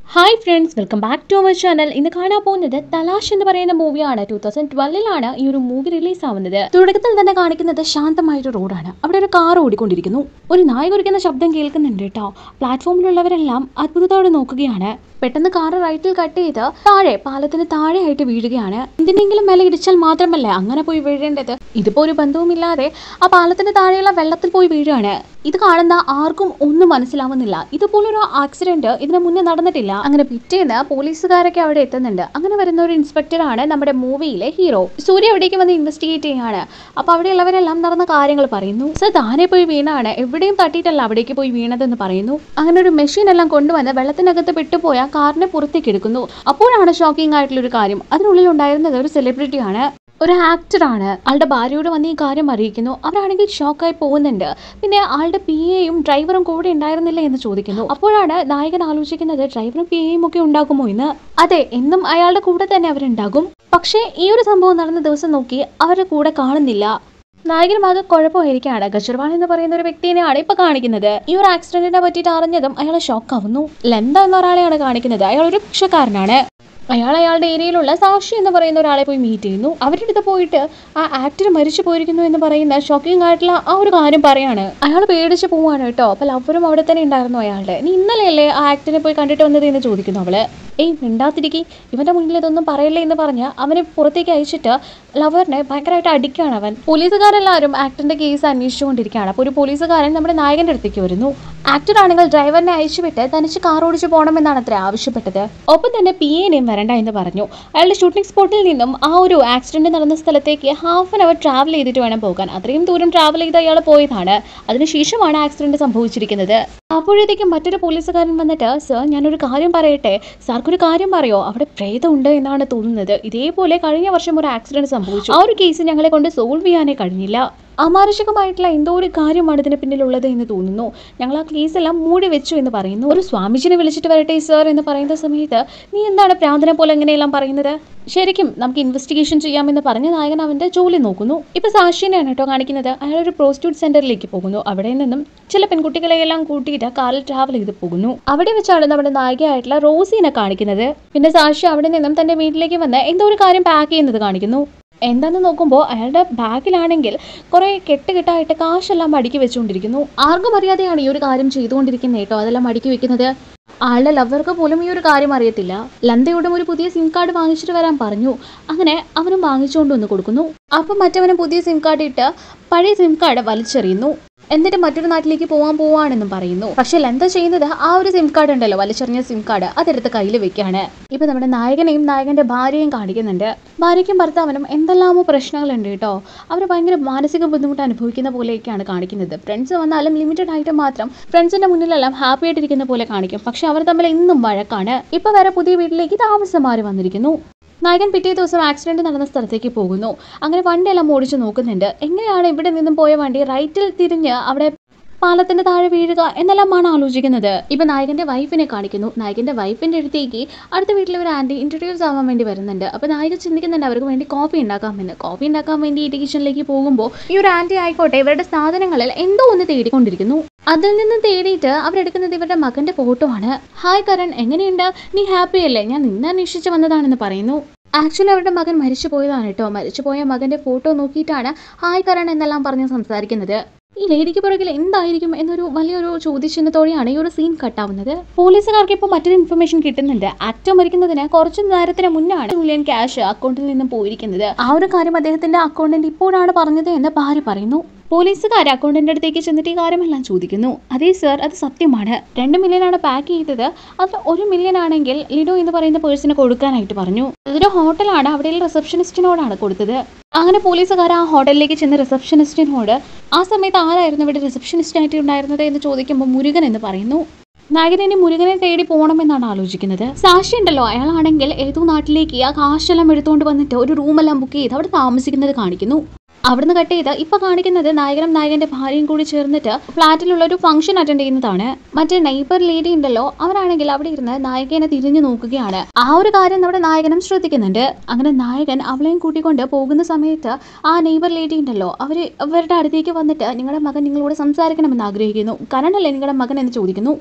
hi friends welcome back to our channel ഇന്ന് കാണാൻ പോകുന്നത് തലാഷ് എന്ന് പറയുന്ന മൂവിയാണ് ടൂ തൗസൻഡ് ട്വൽവിലാണ് ഈ ഒരു മൂവി റിലീസ് ആവുന്നത് തുടക്കത്തിൽ തന്നെ കാണിക്കുന്നത് ശാന്തമായൊരു റോഡാണ് അവിടെ ഒരു കാർ ഓടിക്കൊണ്ടിരിക്കുന്നു ഒരു നായ കുറിക്കുന്ന ശബ്ദം കേൾക്കുന്നുണ്ട് കേട്ടോ പ്ലാറ്റ്ഫോമിലുള്ളവരെല്ലാം അത്ഭുതത്തോടെ നോക്കുകയാണ് പെട്ടെന്ന് കാർ റൈറ്റിൽ കട്ട് ചെയ്ത് താഴെ പാലത്തിന് താഴെയായിട്ട് വീഴുകയാണ് എന്തിനെങ്കിലും വില ഇടിച്ചാൽ മാത്രമല്ലേ അങ്ങനെ പോയി വീഴേണ്ടത് ഇതിപ്പോ ഒരു ബന്ധവുമില്ലാതെ ആ പാലത്തിന് താഴെയുള്ള വെള്ളത്തിൽ പോയി വീഴുകയാണ് ഇത് കാണുന്ന ആർക്കും ഒന്നും മനസ്സിലാവുന്നില്ല ഇതുപോലൊരു ആക്സിഡന്റ് ഇതിനു മുന്നേ നടന്നിട്ടില്ല അങ്ങനെ പിറ്റേന്ന് പോലീസുകാരൊക്കെ അവിടെ എത്തുന്നുണ്ട് അങ്ങനെ വരുന്ന ഒരു ഇൻസ്പെക്ടറാണ് നമ്മുടെ മൂവിയിലെ ഹീറോ സൂര്യ എവിടേക്ക് വന്ന് ഇൻവെസ്റ്റിഗേറ്റ് ചെയ്യാണ് അപ്പൊ അവിടെയുള്ളവരെല്ലാം നടന്ന കാര്യങ്ങൾ പറയുന്നു സർ താനെ പോയി വീണാണ് എവിടെയും തട്ടിയിട്ടല്ല അവിടേക്ക് പോയി വീണതെന്ന് പറയുന്നു അങ്ങനെ ഒരു മെഷീൻ എല്ലാം കൊണ്ടുവന്ന് വെള്ളത്തിനകത്ത് പെട്ടുപോയ കാറിനെ പുറത്തേക്ക് എടുക്കുന്നു അപ്പോഴാണ് ഷോക്കിംഗ് ആയിട്ടുള്ള ഒരു കാര്യം അതിനുള്ളിൽ ഉണ്ടായിരുന്നത് ഒരു സെലിബ്രിറ്റിയാണ് ഒരു ആക്ടറാണ് ആളുടെ ഭാര്യയോട് വന്ന് ഈ കാര്യം അറിയിക്കുന്നു അവരാണെങ്കിൽ ഷോക്കായി പോകുന്നുണ്ട് പിന്നെ ആളുടെ പി എയും ഡ്രൈവറും കൂടെ ഉണ്ടായിരുന്നില്ല എന്ന് ചോദിക്കുന്നു അപ്പോഴാണ് നായകൻ ആലോചിക്കുന്നത് ഡ്രൈവറും പി എയും ഒക്കെ ഉണ്ടാകുമോ എന്ന് അതെ എന്നും അയാളുടെ കൂടെ തന്നെ അവരുണ്ടാകും പക്ഷേ ഈ ഒരു സംഭവം നടന്ന ദിവസം നോക്കി അവരുടെ കൂടെ കാണുന്നില്ല നായകനും ആകെ കുഴപ്പമായിരിക്കാണ് ഗജർവാൾ എന്ന് പറയുന്ന ഒരു വ്യക്തിയെയാണ് ഇപ്പൊ കാണിക്കുന്നത് ഈ ഒരു ആക്സിഡന്റിനെ പറ്റിയിട്ട് അറിഞ്ഞതും അയാൾ ഷോക്കാവുന്നു ലെന്ത എന്ന ഒരാളെയാണ് കാണിക്കുന്നത് അയാൾ ഒരു ഭിക്ഷക്കാരനാണ് അയാൾ അയാളുടെ ഏരിയയിലുള്ള സാക്ഷി എന്ന് പറയുന്ന ഒരാളെ പോയി മീറ്റ് ചെയ്യുന്നു അവരുടെ അടുത്ത് പോയിട്ട് ആ ആക്ടർ മരിച്ചു പോയിരിക്കുന്നു എന്ന് പറയുന്ന ഷോക്കിംഗ് ആയിട്ടുള്ള ആ ഒരു കാര്യം പറയാണ് അയാൾ പേടിച്ച് പോവാണ് കേട്ടോ അപ്പൊ ലവറും അവിടെ തന്നെ ഉണ്ടായിരുന്നു അയാളുടെ നീ ഇന്നലെയല്ലേ ആ ആക്ടറിനെ പോയി കണ്ടിട്ട് വന്നത് എന്ന് ചോദിക്കുന്നു അവള് ഏയ് മിണ്ടാതിരിക്കി ഇവന്റെ മുന്നിൽ ഇതൊന്നും പറയല്ലേ എന്ന് പറഞ്ഞ് അവനെ പുറത്തേക്ക് അയച്ചിട്ട് ലവറിനെ ഭയങ്കരമായിട്ട് അടിക്കുകയാണ് അവൻ പോലീസുകാരെല്ലാവരും ആക്ടറിന്റെ കേസ് അന്വേഷിച്ചുകൊണ്ടിരിക്കുകയാണ് അപ്പോൾ ഒരു പോലീസുകാരൻ നമ്മുടെ നായകന്റെ അടുത്തേക്ക് വരുന്നു ആക്ടർ ആണെങ്കിൽ ഡ്രൈവറിനെ അയച്ചുവിട്ട് തനിച്ച് കാർ ഓടിച്ച് പോകണമെന്നാണ് അത്ര ആവശ്യപ്പെട്ടത് ഒപ്പം തന്നെ പി എനെയും വരണ്ട എന്ന് പറഞ്ഞു അയാളുടെ ഷൂട്ടിംഗ് സ്പോട്ടിൽ നിന്നും ആ ഒരു ആക്സിഡന്റ് നടന്ന സ്ഥലത്തേക്ക് ഹാഫ് ആൻ അവർ ട്രാവൽ ചെയ്തിട്ട് വേണം പോകാൻ അത്രയും ദൂരം ട്രാവൽ ചെയ്ത് അയാൾ പോയതാണ് അതിനുശേഷമാണ് ആക്സിഡന്റ് സംഭവിച്ചിരിക്കുന്നത് അപ്പോഴത്തേക്കും മറ്റൊരു പോലീസുകാരൻ വന്നിട്ട് സർ ഞാനൊരു കാര്യം പറയട്ടെ സാർക്കൊരു കാര്യം പറയോ അവിടെ പ്രേതമുണ്ട് എന്നാണ് തോന്നുന്നത് ഇതേപോലെ കഴിഞ്ഞ വർഷം ഒരു ആക്സിഡന്റ് സംഭവിച്ചു ആ ഒരു കേസ് ഞങ്ങളെ കൊണ്ട് സോൾവ് ചെയ്യാനേ കഴിഞ്ഞില്ല അമാനുഷികമായിട്ടുള്ള എന്തോ ഒരു കാര്യമാണ് ഇതിന് പിന്നിലുള്ളത് എന്ന് തോന്നുന്നു ഞങ്ങൾ ആ കേസ് എല്ലാം മൂടി വെച്ചു എന്ന് പറയുന്നു ഒരു സ്വാമിജിനെ വിളിച്ചിട്ട് വരട്ടെ സർ എന്ന് പറയുന്ന സമയത്ത് നീ എന്താണ് പ്രാന്തനെ പോലെ എങ്ങനെയെല്ലാം പറയുന്നത് ശരിക്കും നമുക്ക് ഇൻവെസ്റ്റിഗേഷൻ ചെയ്യാമെന്ന് പറഞ്ഞ നായകൻ അവന്റെ ജോലി നോക്കുന്നു ഇപ്പൊ സാക്ഷിനെയാണ് കേട്ടോ കാണിക്കുന്നത് അയാൾ ഒരു പ്രോസ്റ്റിറ്റ്യൂട്ട് സെന്ററിലേക്ക് പോകുന്നു അവിടെ നിന്നും ചില പെൺകുട്ടികളെയെല്ലാം കൂട്ടിയിട്ട് കാറിൽ ട്രാവൽ ചെയ്ത് പോകുന്നു അവിടെ വെച്ചാണ് നമ്മുടെ നായികയായിട്ടുള്ള റോസിനെ കാണിക്കുന്നത് പിന്നെ സാക്ഷി അവിടെ നിന്നും തന്റെ വീട്ടിലേക്ക് വന്ന് എന്തോ ഒരു കാര്യം പാക്ക് ചെയ്യുന്നത് കാണിക്കുന്നു എന്താന്ന് നോക്കുമ്പോൾ അയാളുടെ ബാഗിലാണെങ്കിൽ കുറെ കെട്ട് കെട്ടായിട്ട് കാശെല്ലാം അടുക്കി വെച്ചുകൊണ്ടിരിക്കുന്നു ആർക്കും അറിയാതെയാണ് ഈ ഒരു കാര്യം ചെയ്തുകൊണ്ടിരിക്കുന്നത് കേട്ടോ അതെല്ലാം അടുക്കി വെക്കുന്നത് ആളുടെ ലവർക്ക് പോലും ഈ ഒരു കാര്യം അറിയത്തില്ല ലന്തയോടും ഒരു പുതിയ സിം കാർഡ് വാങ്ങിച്ചിട്ട് വരാൻ പറഞ്ഞു അങ്ങനെ അവനും വാങ്ങിച്ചുകൊണ്ട് വന്ന് കൊടുക്കുന്നു അപ്പം മറ്റവനും പുതിയ സിം കാർഡ് ഇട്ട് പഴയ സിം കാർഡ് വലിച്ചെറിയുന്നു എന്നിട്ട് മറ്റൊരു നാട്ടിലേക്ക് പോകാൻ പോവാണെന്നും പറയുന്നു പക്ഷെ എന്താ ചെയ്യുന്നത് ആ ഒരു സിം കാർഡ് ഉണ്ടല്ലോ വലിച്ചെറിഞ്ഞ സിം കാർഡ് അതെടുത്ത് കയ്യിൽ വെക്കാണ് ഇപ്പൊ നമ്മുടെ നായകനെയും നായകന്റെ ഭാര്യയും കാണിക്കുന്നുണ്ട് ഭാര്യയ്ക്കും ഭർത്താവിനും എന്തെല്ലാമോ പ്രശ്നങ്ങളുണ്ട് കേട്ടോ അവർ ഭയങ്കര മാനസിക ബുദ്ധിമുട്ട് അനുഭവിക്കുന്ന പോലെയൊക്കെയാണ് കാണിക്കുന്നത് ഫ്രണ്ട്സ് വന്നാലും ലിമിറ്റഡ് ആയിട്ട് മാത്രം ഫ്രണ്ട്സിന്റെ മുന്നിലെല്ലാം ഹാപ്പി ആയിട്ടിരിക്കുന്ന പോലെ കാണിക്കും പക്ഷെ അവർ തമ്മിൽ എന്നും വഴക്കാണ് ഇപ്പൊ വരെ പുതിയ വീട്ടിലേക്ക് താമസം മാറി വന്നിരിക്കുന്നു നായകൻ പിറ്റേ ദിവസം ആക്സിഡന്റ് നടന്ന സ്ഥലത്തേക്ക് പോകുന്നു അങ്ങനെ വണ്ടിയെല്ലാം ഓടിച്ചു നോക്കുന്നുണ്ട് എങ്ങനെയാണ് ഇവിടെ നിന്നും പോയ വണ്ടി റൈറ്റിൽ തിരിഞ്ഞ് അവിടെ പാലത്തിന്റെ താഴെ വീഴുക എന്നെല്ലാമാണ് ആലോചിക്കുന്നത് ഇപ്പൊ നായകന്റെ വൈഫിനെ കാണിക്കുന്നു നായകന്റെ വൈഫിന്റെ അടുത്തേക്ക് അടുത്ത വീട്ടിലെ ഒരു ആന്റി ഇൻട്രൊഡ്യൂസ് ആവാൻ വേണ്ടി വരുന്നുണ്ട് അപ്പൊ നായകൻ ചിന്തിക്കുന്നുണ്ട് അവർക്ക് വേണ്ടി കോഫി ഉണ്ടാക്കാമെന്ന് കോഫി ഉണ്ടാക്കാൻ വേണ്ടി ഈ കിച്ചണിലേക്ക് പോകുമ്പോൾ ഈ ഒരു ആന്റി ആയിക്കോട്ടെ ഇവരുടെ സാധനങ്ങളിൽ എന്തോ ഒന്ന് തേടിക്കൊണ്ടിരിക്കുന്നു അതിൽ നിന്ന് തേടിയിട്ട് അവരെടുക്കുന്നത് ഇവരുടെ മകന്റെ ഫോട്ടോ ആണ് ഹായ് കരൺ എങ്ങനെയുണ്ട് നീ ഹാപ്പി അല്ലേ ഞാൻ നിന്നെ അന്വേഷിച്ച് വന്നതാണെന്ന് പറയുന്നു ആക്ച്വലി അവരുടെ മകൻ മരിച്ചു പോയതാണ് കേട്ടോ മരിച്ചുപോയ മകന്റെ ഫോട്ടോ നോക്കിയിട്ടാണ് ഹായ് കരൺ എന്നെല്ലാം പറഞ്ഞ് സംസാരിക്കുന്നത് ഈ ലേഡിക്ക് പുറകിൽ എന്തായിരിക്കും എന്നൊരു വലിയൊരു ചോദ്യചിഹ്നത്തോടെയാണ് ഈ ഒരു സീൻ കട്ടാവുന്നത് പോലീസുകാർക്ക് ഇപ്പോൾ മറ്റൊരു ഇൻഫർമേഷൻ കിട്ടുന്നുണ്ട് ആക്ടർ മരിക്കുന്നതിന് കുറച്ച് നേരത്തിന് മുന്നാണ് മില്യൺ ക്യാഷ് അക്കൗണ്ടിൽ നിന്നും പോയിരിക്കുന്നത് ആ ഒരു കാര്യം അദ്ദേഹത്തിന്റെ അക്കൗണ്ടന്റ് ഇപ്പോഴാണ് പറഞ്ഞത് എന്ന് ഭാര്യ പറയുന്നു പോലീസുകാർ അക്കൗണ്ടന്റ് അടുത്തേക്ക് ചെന്നിട്ട് ഈ കാര്യമെല്ലാം ചോദിക്കുന്നു അതേ സർ അത് സത്യമാണ് രണ്ട് മില്യൺ ആണ് പാക്ക് ചെയ്തത് അത് ഒരു മില്യൺ ആണെങ്കിൽ ലിഡോ എന്ന് പറയുന്ന പേഴ്സിന് കൊടുക്കാനായിട്ട് പറഞ്ഞു ഇതൊരു ഹോട്ടലാണ് അവിടെയുള്ള റിസപ്ഷനിസ്റ്റിനോടാണ് കൊടുത്തത് അങ്ങനെ പോലീസുകാർ ആ ഹോട്ടലിലേക്ക് ചെന്ന് റിസപ്ഷനിസ്റ്റിനോട് ആ സമയത്ത് ആരായിരുന്നു ഇവിടെ റിസപ്ഷനിസ്റ്റ് ആയിട്ട് ഉണ്ടായിരുന്നത് എന്ന് ചോദിക്കുമ്പോൾ മുരുകൻ എന്ന് പറയുന്നു നായകൻ ഇനി മുരുകനെ തേടി പോകണമെന്നാണ് ആലോചിക്കുന്നത് സാക്ഷി ഉണ്ടല്ലോ അയാളാണെങ്കിൽ ഏതോ നാട്ടിലേക്ക് ആ കാശെല്ലാം എടുത്തുകൊണ്ട് വന്നിട്ട് ഒരു റൂമെല്ലാം ബുക്ക് ചെയ്ത് അവിടെ താമസിക്കുന്നത് കാണിക്കുന്നു അവിടുന്ന് കട്ട് ചെയ്ത് ഇപ്പൊ കാണിക്കുന്നത് നായകനും നായകന്റെ ഭാര്യയും കൂടി ചേർന്നിട്ട് ഫ്ലാറ്റിലുള്ള ഒരു ഫംഗ്ഷൻ അറ്റൻഡ് ചെയ്യുന്നതാണ് മറ്റേ നൈബർ ലേഡി ഉണ്ടല്ലോ അവരാണെങ്കിൽ അവിടെ ഇരുന്ന് നായകനെ തിരിഞ്ഞു നോക്കുകയാണ് ആ ഒരു കാര്യം നമ്മുടെ നായകനും ശ്രദ്ധിക്കുന്നുണ്ട് അങ്ങനെ നായകൻ അവളെയും കൂട്ടിക്കൊണ്ട് പോകുന്ന സമയത്ത് ആ നെയ്ബർ ലേഡി ഉണ്ടല്ലോ അവര് അവരുടെ അടുത്തേക്ക് വന്നിട്ട് നിങ്ങളുടെ മകൻ നിങ്ങളോട് സംസാരിക്കണമെന്ന് ആഗ്രഹിക്കുന്നു കരണല്ലേ നിങ്ങളുടെ മകൻ എന്ന് ചോദിക്കുന്നു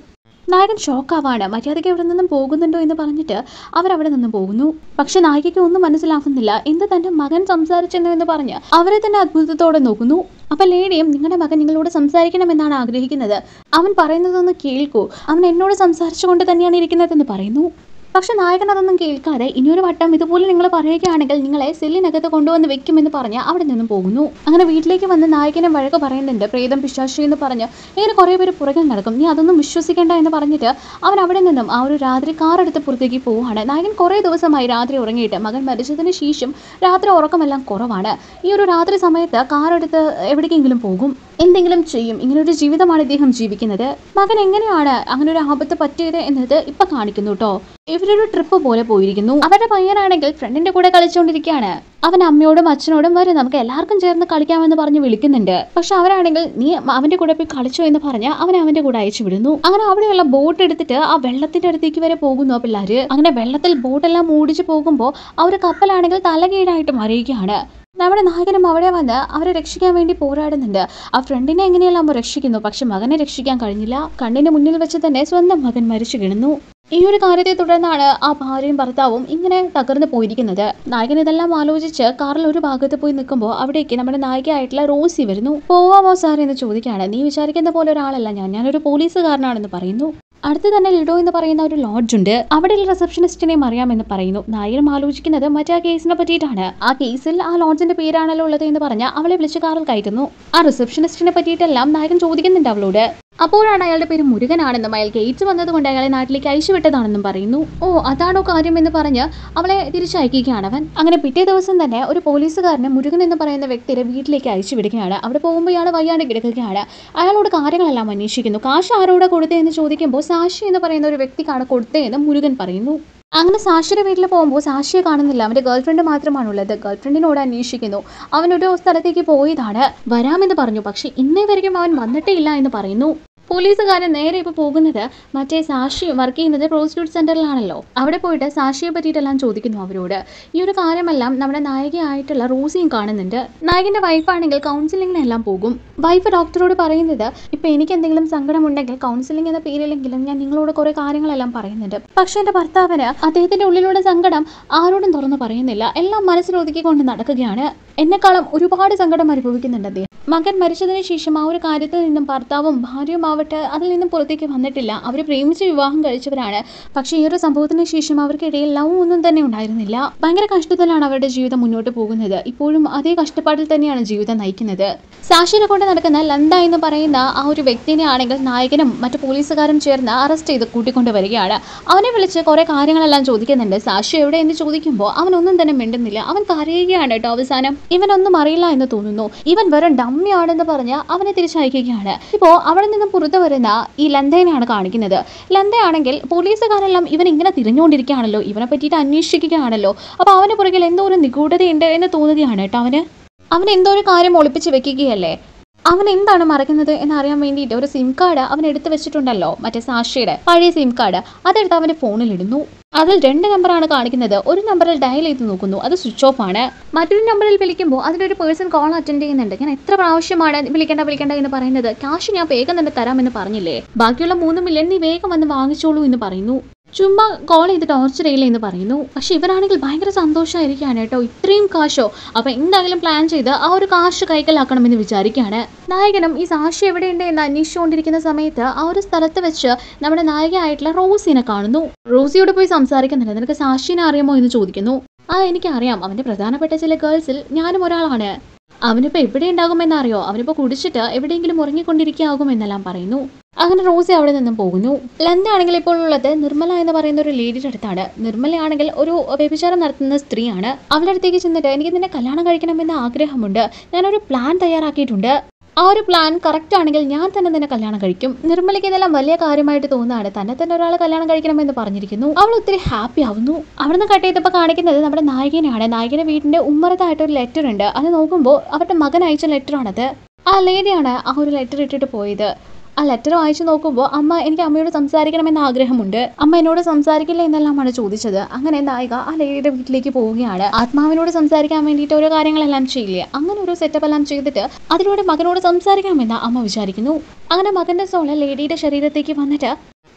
നായകൻ ഷോക്കാവാണ് മര്യാദയ്ക്ക് ഇവിടെ നിന്നും പോകുന്നുണ്ടോ എന്ന് പറഞ്ഞിട്ട് അവരവിടെ നിന്നും പോകുന്നു പക്ഷെ നായികയ്ക്ക് ഒന്നും മനസ്സിലാകുന്നില്ല എന്ത് തന്റെ മകൻ സംസാരിച്ചെന്നു എന്ന് പറഞ്ഞ് അവരെ തന്നെ അത്ഭുതത്തോടെ നോക്കുന്നു അപ്പൊ ലേഡിയും നിങ്ങളുടെ മകൻ നിങ്ങളോട് സംസാരിക്കണമെന്നാണ് ആഗ്രഹിക്കുന്നത് അവൻ പറയുന്നതൊന്ന് കേൾക്കൂ അവൻ എന്നോട് സംസാരിച്ചുകൊണ്ട് തന്നെയാണ് ഇരിക്കുന്നതെന്ന് പറയുന്നു പക്ഷെ നായകൻ അതൊന്നും കേൾക്കാതെ ഇനിയൊരു വട്ടം ഇതുപോലെ നിങ്ങൾ പറയുകയാണെങ്കിൽ നിങ്ങളെ സെല്ലിനകത്ത് കൊണ്ടുവന്ന് വെക്കുമെന്ന് പറഞ്ഞ് അവിടെ നിന്നും പോകുന്നു അങ്ങനെ വീട്ടിലേക്ക് വന്ന് നായകനെ വഴക്ക് പറയുന്നുണ്ട് പ്രേതം പിശാശി എന്ന് പറഞ്ഞ് ഇങ്ങനെ കുറേ പേര് പുറകിൽ നടക്കും നീ അതൊന്നും വിശ്വസിക്കേണ്ട എന്ന് പറഞ്ഞിട്ട് അവൻ അവിടെ നിന്നും ആ ഒരു രാത്രി കാർ എടുത്ത് പുറത്തേക്ക് പോവുകയാണ് നായകൻ കുറേ ദിവസമായി രാത്രി ഉറങ്ങിയിട്ട് മകൻ മരിച്ചതിന് ശേഷം രാത്രി ഉറക്കമെല്ലാം കുറവാണ് ഈ ഒരു രാത്രി സമയത്ത് കാർ എടുത്ത് എവിടേക്കെങ്കിലും പോകും എന്തെങ്കിലും ചെയ്യും ഇങ്ങനെ ഒരു ജീവിതമാണ് ഇദ്ദേഹം ജീവിക്കുന്നത് മകൻ എങ്ങനെയാണ് അങ്ങനെ ഒരു ആപത്ത് പറ്റിയത് എന്നത് ഇപ്പൊ കാണിക്കുന്നു കേട്ടോ ഇവരൊരു ട്രിപ്പ് പോലെ പോയിരിക്കുന്നു അവരുടെ പയ്യനാണെങ്കിൽ ഫ്രണ്ടിന്റെ കൂടെ കളിച്ചുകൊണ്ടിരിക്കുകയാണ് അവൻ അമ്മയോടും അച്ഛനോടും വരും നമുക്ക് എല്ലാവർക്കും ചേർന്ന് കളിക്കാമെന്ന് പറഞ്ഞ് വിളിക്കുന്നുണ്ട് പക്ഷെ അവരാണെങ്കിൽ നീ അവന്റെ കൂടെ പോയി കളിച്ചോ എന്ന് പറഞ്ഞ് അവൻ അവന്റെ കൂടെ അയച്ചു വിടുന്നു അങ്ങനെ അവിടെയുള്ള ബോട്ട് എടുത്തിട്ട് ആ വെള്ളത്തിന്റെ അടുത്തേക്ക് വരെ പോകുന്നു ആ പിള്ളേര് അങ്ങനെ വെള്ളത്തിൽ ബോട്ടെല്ലാം മൂടിച്ച് പോകുമ്പോൾ ആ ഒരു കപ്പലാണെങ്കിൽ തലകീഴായിട്ട് മറിയുകയാണ് നമ്മുടെ നായകനും അവിടെ വന്ന് അവരെ രക്ഷിക്കാൻ വേണ്ടി പോരാടുന്നുണ്ട് ആ ഫ്രണ്ടിനെ എങ്ങനെയെല്ലാം അവൻ രക്ഷിക്കുന്നു പക്ഷെ മകനെ രക്ഷിക്കാൻ കഴിഞ്ഞില്ല കണ്ണിന് മുന്നിൽ വെച്ച് തന്നെ സ്വന്തം മകൻ മരിച്ചു കിടന്നു ഈ ഒരു കാര്യത്തെ തുടർന്നാണ് ആ ഭാര്യയും ഭർത്താവും ഇങ്ങനെ തകർന്നു പോയിരിക്കുന്നത് നായകൻ ഇതെല്ലാം ആലോചിച്ച് കാറിൽ ഒരു ഭാഗത്ത് പോയി നിൽക്കുമ്പോൾ അവിടേക്ക് നമ്മുടെ നായികയായിട്ടുള്ള റോസി വരുന്നു പോവാമോ സാർ എന്ന് ചോദിക്കുകയാണ് നീ വിചാരിക്കുന്ന പോലെ ഒരാളല്ല ഞാൻ ഞാനൊരു പോലീസുകാരനാണെന്ന് പറയുന്നു അടുത്ത് തന്നെ ലിഡോ എന്ന് പറയുന്ന ഒരു ലോഡ്ജ് ഉണ്ട് അവിടെയുള്ള റിസപ്ഷനിസ്റ്റിനെയും അറിയാമെന്ന് പറയുന്നു നായരും ആലോചിക്കുന്നത് മറ്റേ ആ കേസിനെ പറ്റിയിട്ടാണ് ആ കേസിൽ ആ ലോഡ്ജിന്റെ പേരാണല്ലോ ഉള്ളത് എന്ന് പറഞ്ഞ് അവളെ വിളിച്ച് കാറിൽ കയറ്റുന്നു ആ റിസപ്ഷനിസ്റ്റിനെ പറ്റിയിട്ടെല്ലാം നായകൻ ചോദിക്കുന്നുണ്ട് അവളോട് അപ്പോഴാണ് അയാളുടെ പേര് മുരുകനാണെന്നും അയാൾ ഗേറ്റ്സ് വന്നതുകൊണ്ട് അയാളെ നാട്ടിലേക്ക് അയച്ചുവിട്ടതാണെന്നും പറയുന്നു ഓ അതാണോ കാര്യം എന്ന് പറഞ്ഞ് അവളെ തിരിച്ചയക്കുകയാണ് അവൻ അങ്ങനെ പിറ്റേ ദിവസം തന്നെ ഒരു പോലീസുകാരനെ മുരുകൻ എന്ന് പറയുന്ന വ്യക്തിയെ വീട്ടിലേക്ക് അയച്ചു വിടുകയാണ് അവിടെ പോകുമ്പോൾ ഇയാൾ വയ്യാണ്ട് കിടക്കുകയാണ് അയാളോട് കാര്യങ്ങളെല്ലാം അന്വേഷിക്കുന്നു കാശ് ആരോടെ കൊടുത്തതെന്ന് ചോദിക്കുമ്പോൾ സാക്ഷി എന്ന് പറയുന്ന ഒരു വ്യക്തിക്കാണ് കൊടുത്തതെന്ന് മുരുകൻ പറയുന്നു അങ്ങനെ സാക്ഷിയുടെ വീട്ടിൽ പോകുമ്പോൾ സാക്ഷിയെ കാണുന്നില്ല അവന്റെ ഗേൾഫ്രണ്ട് മാത്രമാണുള്ളത് ഗേൾഫ്രണ്ടിനോട് അന്വേഷിക്കുന്നു അവനൊരു സ്ഥലത്തേക്ക് പോയതാണ് വരാമെന്ന് പറഞ്ഞു പക്ഷെ ഇന്നേ വരെയും അവൻ വന്നിട്ടേ ഇല്ല എന്ന് പറയുന്നു പോലീസുകാരൻ നേരെ ഇപ്പോൾ പോകുന്നത് മറ്റേ സാക്ഷി വർക്ക് ചെയ്യുന്നത് പ്രോസ്റ്റിറ്റ്യൂട്ട് സെന്ററിലാണല്ലോ അവിടെ പോയിട്ട് സാക്ഷിയെ പറ്റിയിട്ടെല്ലാം ചോദിക്കുന്നു അവരോട് ഈ ഒരു കാര്യമെല്ലാം നമ്മുടെ നായികയായിട്ടുള്ള റോസിയും കാണുന്നുണ്ട് നായകന്റെ വൈഫാണെങ്കിൽ കൗൺസിലിങ്ങിനെല്ലാം പോകും വൈഫ് ഡോക്ടറോട് പറയുന്നത് ഇപ്പൊ എനിക്ക് എന്തെങ്കിലും സങ്കടമുണ്ടെങ്കിൽ കൗൺസിലിംഗ് എന്ന പേരിലെങ്കിലും ഞാൻ നിങ്ങളോട് കുറെ കാര്യങ്ങളെല്ലാം പറയുന്നുണ്ട് പക്ഷെ എന്റെ ഭർത്താവിന് അദ്ദേഹത്തിന്റെ ഉള്ളിലുള്ള സങ്കടം ആരോടും തുറന്നു പറയുന്നില്ല എല്ലാം മനസ്സിലൊതുക്കിക്കൊണ്ട് നടക്കുകയാണ് എന്നെക്കാളും ഒരുപാട് സങ്കടം അനുഭവിക്കുന്നുണ്ട് അദ്ദേഹം മകൻ മരിച്ചതിന് ശേഷം ആ ഒരു കാര്യത്തിൽ നിന്നും ഭർത്താവും ഭാര്യയും ആവട്ടെ അതിൽ നിന്നും പുറത്തേക്ക് വന്നിട്ടില്ല അവർ പ്രേമിച്ച് വിവാഹം കഴിച്ചവരാണ് പക്ഷേ ഈ ഒരു സംഭവത്തിന് ശേഷം അവർക്കിടയിൽ ലവ് ഒന്നും തന്നെ ഉണ്ടായിരുന്നില്ല ഭയങ്കര കഷ്ടത്തിലാണ് അവരുടെ ജീവിതം മുന്നോട്ട് പോകുന്നത് ഇപ്പോഴും അതേ കഷ്ടപ്പാടിൽ തന്നെയാണ് ജീവിതം നയിക്കുന്നത് സാക്ഷിനെ കൊണ്ട് നടക്കുന്ന ലന്ത എന്ന് പറയുന്ന ആ ഒരു വ്യക്തിനെ ആണെങ്കിൽ നായകനും മറ്റു പോലീസുകാരും ചേർന്ന് അറസ്റ്റ് ചെയ്ത് കൂട്ടിക്കൊണ്ട് വരികയാണ് അവനെ വിളിച്ച് കുറെ കാര്യങ്ങളെല്ലാം ചോദിക്കുന്നുണ്ട് സാക്ഷി എവിടെ എന്ന് ചോദിക്കുമ്പോൾ അവനൊന്നും തന്നെ മിണ്ടുന്നില്ല അവൻ കരയുകയാണ് കേട്ടോ അവസാനം ഇവനൊന്നും അറിയില്ല എന്ന് തോന്നുന്നു ഇവൻ വെറും ഡമ്മിയാണെന്ന് പറഞ്ഞ് അവനെ തിരിച്ചയക്കുകയാണ് ഇപ്പോൾ അവിടെ നിന്നും പുറത്തു വരുന്ന ഈ ലന്തേനെയാണ് കാണിക്കുന്നത് ലന്തയാണെങ്കിൽ പോലീസുകാരെല്ലാം ഇവൻ ഇങ്ങനെ തിരിഞ്ഞുകൊണ്ടിരിക്കുകയാണല്ലോ ഇവനെ പറ്റിയിട്ട് അന്വേഷിക്കുകയാണല്ലോ അപ്പോൾ അവന് പുറകിൽ എന്തോ ഒരു നിഗൂഢതയുണ്ട് എന്ന് തോന്നുകയാണ് കേട്ടോ അവന് അവൻ എന്തോ ഒരു കാര്യം ഒളിപ്പിച്ച് വെക്കുകയല്ലേ അവൻ എന്താണ് മറക്കുന്നത് എന്ന് അറിയാൻ വേണ്ടിയിട്ട് ഒരു സിം കാർഡ് അവൻ എടുത്തു വെച്ചിട്ടുണ്ടല്ലോ മറ്റേ സാക്ഷിയുടെ പഴയ സിം കാർഡ് അതെടുത്ത് അവന്റെ ഫോണിൽ ഇടുന്നു അതിൽ രണ്ട് നമ്പറാണ് കാണിക്കുന്നത് ഒരു നമ്പറിൽ ഡയൽ ചെയ്ത് നോക്കുന്നു അത് സ്വിച്ച് ഓഫ് ആണ് മറ്റൊരു നമ്പറിൽ വിളിക്കുമ്പോൾ അതിലൊരു പേഴ്സൺ കോൾ അറ്റൻഡ് ചെയ്യുന്നുണ്ട് ഞാൻ എത്ര പ്രാവശ്യമാണ് വിളിക്കേണ്ട വിളിക്കേണ്ട എന്ന് പറയുന്നത് ക്യാഷ് ഞാൻ വേഗം തന്നെ തരാമെന്ന് പറഞ്ഞില്ലേ ബാക്കിയുള്ള മൂന്ന് മില്യൺ നീ വേഗം വന്ന് വാങ്ങിച്ചോളൂ എന്ന് പറയുന്നു ചുമ്മാ കോൾ ചെയ്ത് ടോർച്ചർ ചെയ്യില്ല എന്ന് പറയുന്നു പക്ഷെ ഇവരാണെങ്കിൽ ഭയങ്കര സന്തോഷമായിരിക്കുകയാണ് കേട്ടോ ഇത്രയും കാശോ അപ്പൊ എന്തായാലും പ്ലാൻ ചെയ്ത് ആ ഒരു കാശ് കൈക്കലാക്കണമെന്ന് വിചാരിക്കുകയാണ് നായകനും ഈ സാക്ഷി എവിടെയുണ്ട് എന്ന് അന്വേഷിച്ചുകൊണ്ടിരിക്കുന്ന സമയത്ത് ആ ഒരു സ്ഥലത്ത് വെച്ച് നമ്മുടെ നായികയായിട്ടുള്ള റോസിനെ കാണുന്നു റോസിയോട് പോയി സംസാരിക്കുന്നില്ല നിനക്ക് സാക്ഷിനെ അറിയാമോ എന്ന് ചോദിക്കുന്നു ആ എനിക്കറിയാം അവന്റെ പ്രധാനപ്പെട്ട ചില ഗേൾസിൽ ഞാനും ഒരാളാണ് അവനിപ്പോ എവിടെ ഉണ്ടാകുമെന്നറിയോ അവനിപ്പോ കുടിച്ചിട്ട് എവിടെയെങ്കിലും ഉറങ്ങിക്കൊണ്ടിരിക്കാകുമെന്നെല്ലാം പറയുന്നു അങ്ങനെ റോസി അവിടെ നിന്നും പോകുന്നു ലന്ത ആണെങ്കിൽ ഇപ്പോൾ ഉള്ളത് നിർമ്മല എന്ന് പറയുന്ന ഒരു ലേഡിയുടെ അടുത്താണ് നിർമ്മലയാണെങ്കിൽ ഒരു വ്യഭിചാരം നടത്തുന്ന സ്ത്രീയാണ് അവളുടെ അടുത്തേക്ക് ചെന്നിട്ട് എനിക്ക് നിന്നെ കല്യാണം കഴിക്കണമെന്ന് ആഗ്രഹമുണ്ട് ഞാനൊരു പ്ലാൻ തയ്യാറാക്കിയിട്ടുണ്ട് ആ ഒരു പ്ലാൻ കറക്റ്റ് ആണെങ്കിൽ ഞാൻ തന്നെ നിന്നെ കല്യാണം കഴിക്കും നിർമ്മലയ്ക്ക് ഇതെല്ലാം വലിയ കാര്യമായിട്ട് തോന്നുകയാണ് തന്നെ തന്നെ ഒരാളെ കല്യാണം കഴിക്കണമെന്ന് പറഞ്ഞിരിക്കുന്നു അവൾ ഒത്തിരി ഹാപ്പി ആവുന്നു അവിടുന്ന് കട്ട് ചെയ്തപ്പോൾ കാണിക്കുന്നത് നമ്മുടെ നായകനാണ് നായകന്റെ വീടിന്റെ ഉമ്മറത്തായിട്ട് ഒരു ലെറ്റർ ഉണ്ട് അത് നോക്കുമ്പോൾ അവരുടെ മകൻ അയച്ച ലെറ്ററാണത് ആ ലേഡിയാണ് ആ ഒരു ലെറ്റർ ഇട്ടിട്ട് പോയത് ആ ലെറ്റർ വായിച്ചു നോക്കുമ്പോൾ അമ്മ എനിക്ക് അമ്മയോട് സംസാരിക്കണമെന്ന് ആഗ്രഹമുണ്ട് അമ്മ എന്നോട് സംസാരിക്കില്ല എന്നെല്ലാമാണ് ചോദിച്ചത് അങ്ങനെ നായിക ആ ലേഡിയുടെ വീട്ടിലേക്ക് പോവുകയാണ് ആത്മാവിനോട് സംസാരിക്കാൻ വേണ്ടിയിട്ട് ഓരോ കാര്യങ്ങളെല്ലാം ചെയ്യില്ലേ അങ്ങനെ ഒരു സെറ്റപ്പ് എല്ലാം ചെയ്തിട്ട് അതിലൂടെ മകനോട് സംസാരിക്കണമെന്ന് അമ്മ വിചാരിക്കുന്നു അങ്ങനെ മകന്റെ സോള് ലേഡിയുടെ ശരീരത്തേക്ക് വന്നിട്ട്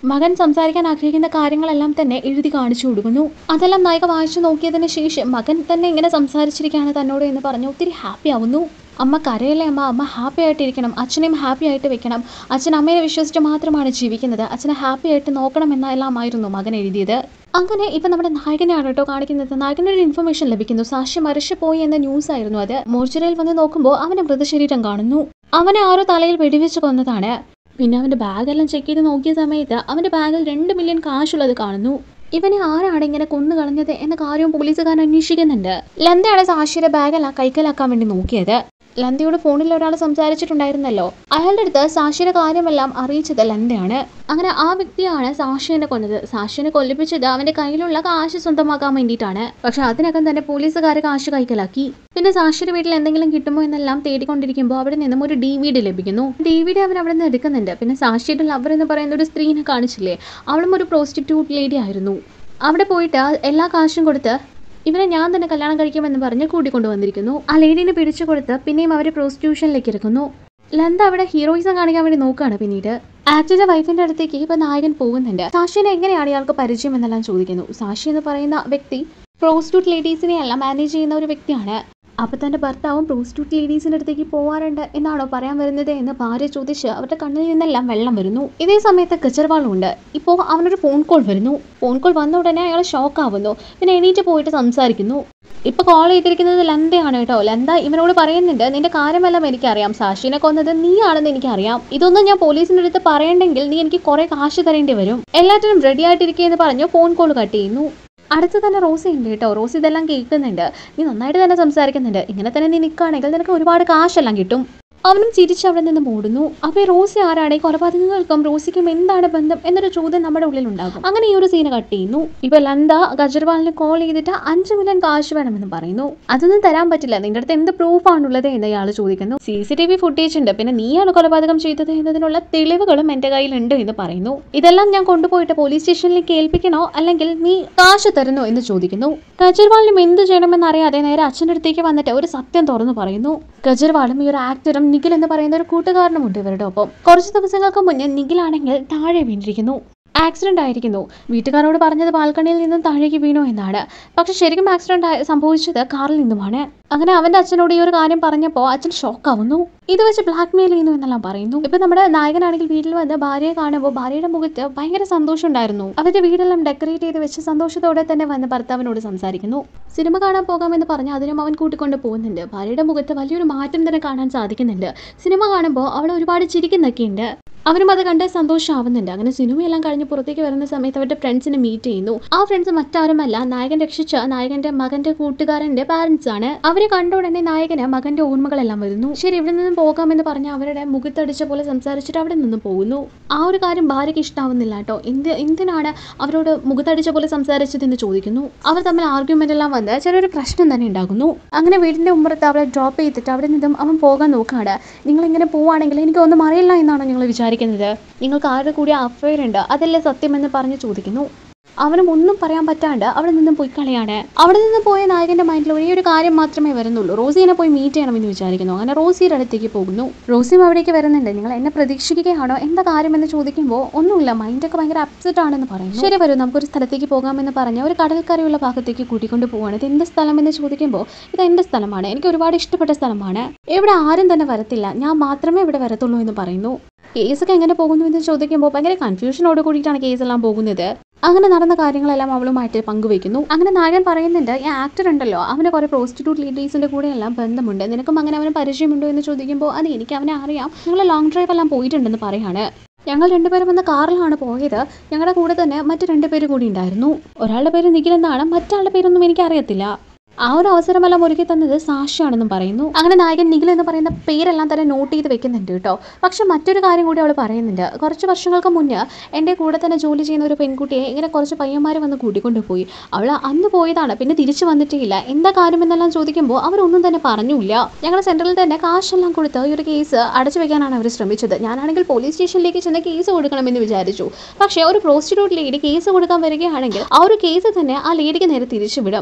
മകൻ സംസാരിക്കാൻ ആഗ്രഹിക്കുന്ന കാര്യങ്ങളെല്ലാം തന്നെ എഴുതി കാണിച്ചു കൊടുക്കുന്നു അതെല്ലാം നായിക വായിച്ചു നോക്കിയതിന് ശേഷം മകൻ തന്നെ ഇങ്ങനെ സംസാരിച്ചിരിക്കുകയാണ് തന്നോട് എന്ന് പറഞ്ഞ് ഒത്തിരി ഹാപ്പി ആവുന്നു അമ്മ കരയല്ലേ അമ്മ അമ്മ ഹാപ്പി ആയിട്ടിരിക്കണം അച്ഛനെയും ഹാപ്പി ആയിട്ട് വെക്കണം അച്ഛൻ അമ്മയെ വിശ്വസിച്ച് മാത്രമാണ് ജീവിക്കുന്നത് അച്ഛനെ ഹാപ്പി ആയിട്ട് നോക്കണം എന്നെല്ലാമായിരുന്നു മകൻ എഴുതിയത് അങ്ങനെ ഇപ്പൊ നമ്മുടെ നായകനെയാണ് കേട്ടോ കാണിക്കുന്നത് നായകന് ഒരു ഇൻഫർമേഷൻ ലഭിക്കുന്നു സാക്ഷി മരിച്ചു പോയി എന്ന ന്യൂസ് ആയിരുന്നു അത് മോർച്ചറിയിൽ വന്ന് നോക്കുമ്പോൾ അവന്റെ മൃതശരീരം കാണുന്നു അവനെ ആരോ തലയിൽ വെടിവെച്ച് കൊന്നതാണ് പിന്നെ അവന്റെ ബാഗെല്ലാം ചെക്ക് ചെയ്ത് നോക്കിയ സമയത്ത് അവന്റെ ബാഗിൽ രണ്ട് മില്യൺ കാശുള്ളത് കാണുന്നു ഇവനെ ആരാണ് ഇങ്ങനെ കൊന്നു കളഞ്ഞത് എന്ന കാര്യവും പോലീസുകാരൻ അന്വേഷിക്കുന്നുണ്ട് ലന്തയാണ് സാക്ഷിയുടെ ബാഗെല്ലാം കൈക്കലാക്കാൻ വേണ്ടി നോക്കിയത് ലന്തയോട് ഫോണിൽ ഒരാൾ സംസാരിച്ചിട്ടുണ്ടായിരുന്നല്ലോ അയാളുടെ അടുത്ത് സാക്ഷിയുടെ കാര്യമെല്ലാം അറിയിച്ചത് ലന്തയാണ് അങ്ങനെ ആ വ്യക്തിയാണ് സാക്ഷിനെ കൊന്നത് സാക്ഷിനെ കൊല്ലിപ്പിച്ചത് അവന്റെ കയ്യിലുള്ള കാശ് സ്വന്തമാക്കാൻ വേണ്ടിയിട്ടാണ് പക്ഷെ അതിനകം തന്നെ പോലീസുകാർ കാശ് കൈക്കലാക്കി പിന്നെ സാക്ഷിയുടെ വീട്ടിൽ എന്തെങ്കിലും കിട്ടുമോ എന്നെല്ലാം തേടിക്കൊണ്ടിരിക്കുമ്പോൾ അവിടെ നിന്നും ഒരു ഡി വി ഡി ലഭിക്കുന്നു ഡി വി ഡി അവൻ അവിടെ നിന്ന് എടുക്കുന്നുണ്ട് പിന്നെ സാക്ഷിയുടെ ലവർ എന്ന് പറയുന്ന ഒരു സ്ത്രീനെ കാണിച്ചില്ലേ അവളും ഒരു പ്രോസ്റ്റിറ്റ്യൂട്ട് ലേഡി ആയിരുന്നു അവിടെ പോയിട്ട് എല്ലാ കാശും കൊടുത്ത് ഇവനെ ഞാൻ തന്നെ കല്യാണം കഴിക്കുമെന്ന് പറഞ്ഞ് കൂട്ടിക്കൊണ്ടുവന്നിരിക്കുന്നു ആ ലേഡീനെ പിടിച്ചു കൊടുത്ത് പിന്നെയും അവർ പ്രോസ്റ്റിറ്റ്യൂഷനിലേക്ക് ഇറക്കുന്നു ലന്ത അവിടെ ഹീറോയിസം കാണിക്കാൻ വേണ്ടി നോക്കുകയാണ് പിന്നീട് ആക്ടറുടെ വൈഫിന്റെ അടുത്തേക്ക് ഇപ്പൊ നായകൻ പോകുന്നുണ്ട് സാക്ഷിനെ എങ്ങനെയാണ് ഇയാൾക്ക് പരിചയം എന്നെല്ലാം ചോദിക്കുന്നു സാക്ഷി എന്ന് പറയുന്ന വ്യക്തി പ്രോസ്റ്റിറ്റ്യൂട്ട് ലേഡീസിനെ എല്ലാം മാനേജ് ചെയ്യുന്ന ഒരു വ്യക്തിയാണ് അപ്പൊ തന്റെ ഭർത്താവും പ്രോസ്റ്റിറ്റ്യൂട്ട് ലേഡീസിന്റെ അടുത്തേക്ക് പോവാറുണ്ട് എന്നാണോ പറയാൻ വരുന്നത് എന്ന് ഭാര്യ ചോദിച്ച് അവരുടെ കണ്ണിൽ നിന്നെല്ലാം വെള്ളം വരുന്നു ഇതേ സമയത്ത് കച്ചർവാളും ഉണ്ട് ഇപ്പോൾ അവനൊരു ഫോൺ കോൾ വരുന്നു ഫോൺ കോൾ വന്ന ഉടനെ അയാൾ ഷോക്ക് ആവുന്നു പിന്നെ എണീറ്റ് പോയിട്ട് സംസാരിക്കുന്നു ഇപ്പൊ കോൾ ചെയ്തിരിക്കുന്നത് ലന്തയാണ് കേട്ടോ ലന്ത ഇവനോട് പറയുന്നുണ്ട് നിന്റെ കാര്യമെല്ലാം എനിക്കറിയാം സാക്ഷിനെ കൊന്നത് നീയാണെന്ന് എനിക്കറിയാം ഇതൊന്നും ഞാൻ പോലീസിന്റെ അടുത്ത് പറയണ്ടെങ്കിൽ നീ എനിക്ക് കുറെ കാശ് തരേണ്ടി വരും എല്ലാറ്റിനും റെഡി ആയിട്ടിരിക്കുകയെന്ന് പറഞ്ഞ് ഫോൺ കോൾ കട്ട് ചെയ്യുന്നു അടുത്ത് തന്നെ റോസി ഉണ്ട് കേട്ടോ റോസി ഇതെല്ലാം കേൾക്കുന്നുണ്ട് നീ നന്നായിട്ട് തന്നെ സംസാരിക്കുന്നുണ്ട് ഇങ്ങനെ തന്നെ നീ നിൽക്കുകയാണെങ്കിൽ നിനക്ക് ഒരുപാട് കാശെല്ലാം കിട്ടും അവനും ചിരിച്ച് അവിടെ നിന്ന് മൂടുന്നു അപ്പോൾ ഈ റോസി ആരാണ് ഈ കൊലപാതകങ്ങൾക്കും റോസിക്കും എന്താണ് ബന്ധം എന്നൊരു ചോദ്യം നമ്മുടെ ഉള്ളിൽ ഉണ്ടാകും അങ്ങനെ ഈ ഒരു സീന് കട്ട് ചെയ്യുന്നു ഇപ്പൊ ലന്ത ഗജർവാളിന് കോൾ ചെയ്തിട്ട് അഞ്ച് മില്യൺ കാശ് വേണമെന്ന് പറയുന്നു അതൊന്നും തരാൻ പറ്റില്ല നിന്റെ അടുത്ത് എന്ത് പ്രൂഫാണുള്ളത് എന്ന് ഇയാൾ ചോദിക്കുന്നു C C T V footage ഉണ്ട് പിന്നെ നീയാണ് കൊലപാതകം ചെയ്തത് എന്നതിനുള്ള തെളിവുകളും എന്റെ കയ്യിലുണ്ട് എന്ന് പറയുന്നു ഇതെല്ലാം ഞാൻ കൊണ്ടുപോയിട്ട് പോലീസ് സ്റ്റേഷനിലേക്ക് ഏൽപ്പിക്കണോ അല്ലെങ്കിൽ നീ കാശ് തരുന്നോ എന്ന് ചോദിക്കുന്നു ഗജർവാളിനും എന്ത് ചെയ്യണമെന്ന് അറിയാതെ നേരെ അച്ഛൻ്റെ അടുത്തേക്ക് വന്നിട്ട് ഒരു സത്യം തുറന്നു പറയുന്നു ഗജർവാളും ഈ ഒരു ആക്ടറും നിഖിൽ എന്ന് പറയുന്ന ഒരു കൂട്ടുകാരനുമുണ്ട് ഇവരുടെ ഒപ്പം കുറച്ച് ദിവസങ്ങൾക്ക് മുന്നേ നിഖിലാണെങ്കിൽ താഴെ വീണിരിക്കുന്നു ആക്സിഡന്റ് ആയിരിക്കുന്നു വീട്ടുകാരോട് പറഞ്ഞത് ബാൽക്കണിയിൽ നിന്നും താഴേക്ക് വീണു എന്നാണ് പക്ഷെ ശരിക്കും ആക്സിഡന്റ് സംഭവിച്ചത് കാറിൽ നിന്നുമാണ് അങ്ങനെ അവന്റെ അച്ഛനോട് ഈ ഒരു കാര്യം പറഞ്ഞപ്പോൾ അച്ഛൻ ഷോക്കാവുന്നു ഇത് വെച്ച് ബ്ലാക്ക് മെയിൽ ചെയ്യുന്നു എന്നെല്ലാം പറയുന്നു ഇപ്പൊ നമ്മുടെ നായകനാണെങ്കിൽ വീട്ടിൽ വന്ന് ഭാര്യയെ കാണുമ്പോൾ ഭാര്യയുടെ മുഖത്ത് ഭയങ്കര സന്തോഷം ഉണ്ടായിരുന്നു അവരുടെ വീടെല്ലാം ഡെക്കറേറ്റ് ചെയ്ത് വെച്ച് സന്തോഷത്തോടെ തന്നെ വന്ന് ഭർത്താവിനോട് സംസാരിക്കുന്നു സിനിമ കാണാൻ പോകാമെന്ന് പറഞ്ഞ് അതിനും അവൻ കൂട്ടിക്കൊണ്ട് പോകുന്നുണ്ട് ഭാര്യയുടെ മുഖത്ത് വലിയൊരു മാറ്റം തന്നെ കാണാൻ സാധിക്കുന്നുണ്ട് സിനിമ കാണുമ്പോൾ അവൾ ഒരുപാട് ചിരിക്കുന്നൊക്കെയുണ്ട് അവരും അത് കണ്ട് സന്തോഷമാവുന്നുണ്ട് അങ്ങനെ സിനിമയെല്ലാം കഴിഞ്ഞ് പുറത്തേക്ക് വരുന്ന സമയത്ത് അവരുടെ ഫ്രണ്ട്സിനെ മീറ്റ് ചെയ്യുന്നു ആ ഫ്രണ്ട്സ് മറ്റാരുമല്ല നായകൻ രക്ഷിച്ച നായകന്റെ മകന്റെ കൂട്ടുകാരന്റെ പാരന്റ്സ് ആണ് അവരെ കണ്ട ഉടനെ നായകന് മകന്റെ ഓർമ്മകളെല്ലാം വരുന്നു ശരി ഇവിടെ നിന്നും പോകാമെന്ന് പറഞ്ഞ് അവരുടെ മുഖത്തടിച്ച പോലെ സംസാരിച്ചിട്ട് അവിടെ നിന്ന് പോകുന്നു ആ ഒരു കാര്യം ഭാര്യയ്ക്ക് ഇഷ്ടാവുന്നില്ല കേട്ടോ എന്ത് എന്തിനാണ് അവരോട് മുഖത്തടിച്ച പോലെ സംസാരിച്ചതെന്ന് ചോദിക്കുന്നു അവർ തമ്മിൽ ആർഗ്യുമെന്റ് എല്ലാം വന്ന് ചെറിയൊരു പ്രശ്നം തന്നെ ഉണ്ടാകുന്നു അങ്ങനെ വീടിന്റെ ഉമ്മറത്ത് അവളെ ഡ്രോപ്പ് ചെയ്തിട്ട് അവിടെ നിന്നും അവൻ പോകാൻ നോക്കുകയാണ് നിങ്ങൾ ഇങ്ങനെ പോവുകയാണെങ്കിൽ എനിക്ക് ഒന്നും അറിയില്ല എന്നാണ് നിങ്ങൾ വിചാരിക്കുന്നത് നിങ്ങൾക്ക് ആരുടെ കൂടി അഫയർ ഉണ്ട് അതല്ലേ സത്യമെന്ന് പറഞ്ഞ് ചോദിക്കുന്നു അവനും ഒന്നും പറയാൻ പറ്റാണ്ട് അവിടെ നിന്നും പോയി കളയാണ് അവിടെ നിന്ന് പോയ നായകന്റെ മൈൻഡിൽ ഒരേ ഒരു കാര്യം മാത്രമേ വരുന്നുള്ളൂ റോസിനെ പോയി മീറ്റ് ചെയ്യണമെന്ന് വിചാരിക്കുന്നു അങ്ങനെ റോസിയുടെ അടുത്തേക്ക് പോകുന്നു റോസിയും അവിടേക്ക് വരുന്നുണ്ട് നിങ്ങൾ എന്നെ പ്രതീക്ഷിക്കുകയാണോ എന്താ കാര്യമെന്ന് ചോദിക്കുമ്പോൾ ഒന്നുമില്ല മൈൻഡൊക്കെ ഭയങ്കര അപ്സെറ്റ് ആണെന്ന് പറയും ശരി വരൂ നമുക്കൊരു സ്ഥലത്തേക്ക് പോകാമെന്ന് പറഞ്ഞ് ഒരു കടൽക്കരയുള്ള ഭാഗത്തേക്ക് കൂട്ടിക്കൊണ്ട് പോവാണ് ഇത് എന്ത് സ്ഥലം എന്ന് ചോദിക്കുമ്പോൾ ഇത് എൻ്റെ സ്ഥലമാണ് എനിക്ക് ഒരുപാട് ഇഷ്ടപ്പെട്ട സ്ഥലമാണ് ഇവിടെ ആരും തന്നെ വരത്തില്ല ഞാൻ മാത്രമേ ഇവിടെ വരത്തുള്ളൂ എന്ന് പറയുന്നു കേസൊക്കെ എങ്ങനെ പോകുന്നു എന്ന് ചോദിക്കുമ്പോൾ ഭയങ്കര കൺഫ്യൂഷനോട് കൂടിയിട്ടാണ് കേസെല്ലാം പോകുന്നത് അങ്ങനെ നടന്ന കാര്യങ്ങളെല്ലാം അവളുമായിട്ട് പങ്കുവയ്ക്കുന്നു അങ്ങനെ നായകൻ പറയുന്നുണ്ട് ഈ ആക്ടർ ഉണ്ടല്ലോ അവന് കുറെ പ്രോസ്റ്റിറ്റ്യൂട്ട് ലേഡീസിന്റെ കൂടെ എല്ലാം ബന്ധമുണ്ട് നിനക്കും അങ്ങനെ അവന് പരിചയമുണ്ടോ എന്ന് ചോദിക്കുമ്പോൾ അത് എനിക്ക് അവനെ അറിയാം ഞങ്ങൾ ലോങ് ഡ്രൈവ് എല്ലാം പോയിട്ടുണ്ടെന്ന് പറയാണ് ഞങ്ങൾ രണ്ടുപേരും വന്ന കാറിലാണ് പോയത് ഞങ്ങളുടെ കൂടെ തന്നെ മറ്റു രണ്ടുപേര് കൂടി ഉണ്ടായിരുന്നു ഒരാളുടെ പേര് നിഖിൽ എന്നാണ് മറ്റാളുടെ പേരൊന്നും എനിക്ക് അറിയത്തില്ല ആ ഒരു അവസരമെല്ലാം ഒരുക്കി തന്നത് സാക്ഷിയാണെന്നും പറയുന്നു അങ്ങനെ നായകൻ നിഖിൽ എന്ന് പറയുന്ന പേരെല്ലാം തന്നെ നോട്ട് ചെയ്ത് വെക്കുന്നുണ്ട് കേട്ടോ പക്ഷെ മറ്റൊരു കാര്യം കൂടി അവൾ പറയുന്നുണ്ട് കുറച്ച് വർഷങ്ങൾക്ക് മുന്നേ എൻ്റെ കൂടെ തന്നെ ജോലി ചെയ്യുന്ന ഒരു പെൺകുട്ടിയെ ഇങ്ങനെ കുറച്ച് പയ്യന്മാർ വന്ന് കൂട്ടിക്കൊണ്ടുപോയി അവൾ അന്ന് പോയതാണ് പിന്നെ തിരിച്ചു വന്നിട്ടേയില്ല എന്താ കാര്യമെന്നെല്ലാം ചോദിക്കുമ്പോൾ അവരൊന്നും തന്നെ പറഞ്ഞില്ല ഞങ്ങൾ സെൻട്രലിൽ തന്നെ കാശെല്ലാം കൊടുത്ത് ഈ ഒരു കേസ് അടച്ചു വെക്കാനാണ് അവർ ശ്രമിച്ചത് ഞാനാണെങ്കിൽ പോലീസ് സ്റ്റേഷനിലേക്ക് ചെന്ന് കേസ് കൊടുക്കണമെന്ന് വിചാരിച്ചു പക്ഷേ ഒരു പ്രോസ്റ്റിറ്റ്യൂട്ട് ലേഡി കേസ് കൊടുക്കാൻ വരികയാണെങ്കിൽ ആ ഒരു കേസ് തന്നെ ആ ലേഡിക്ക് നേരെ തിരിച്ചു വിടും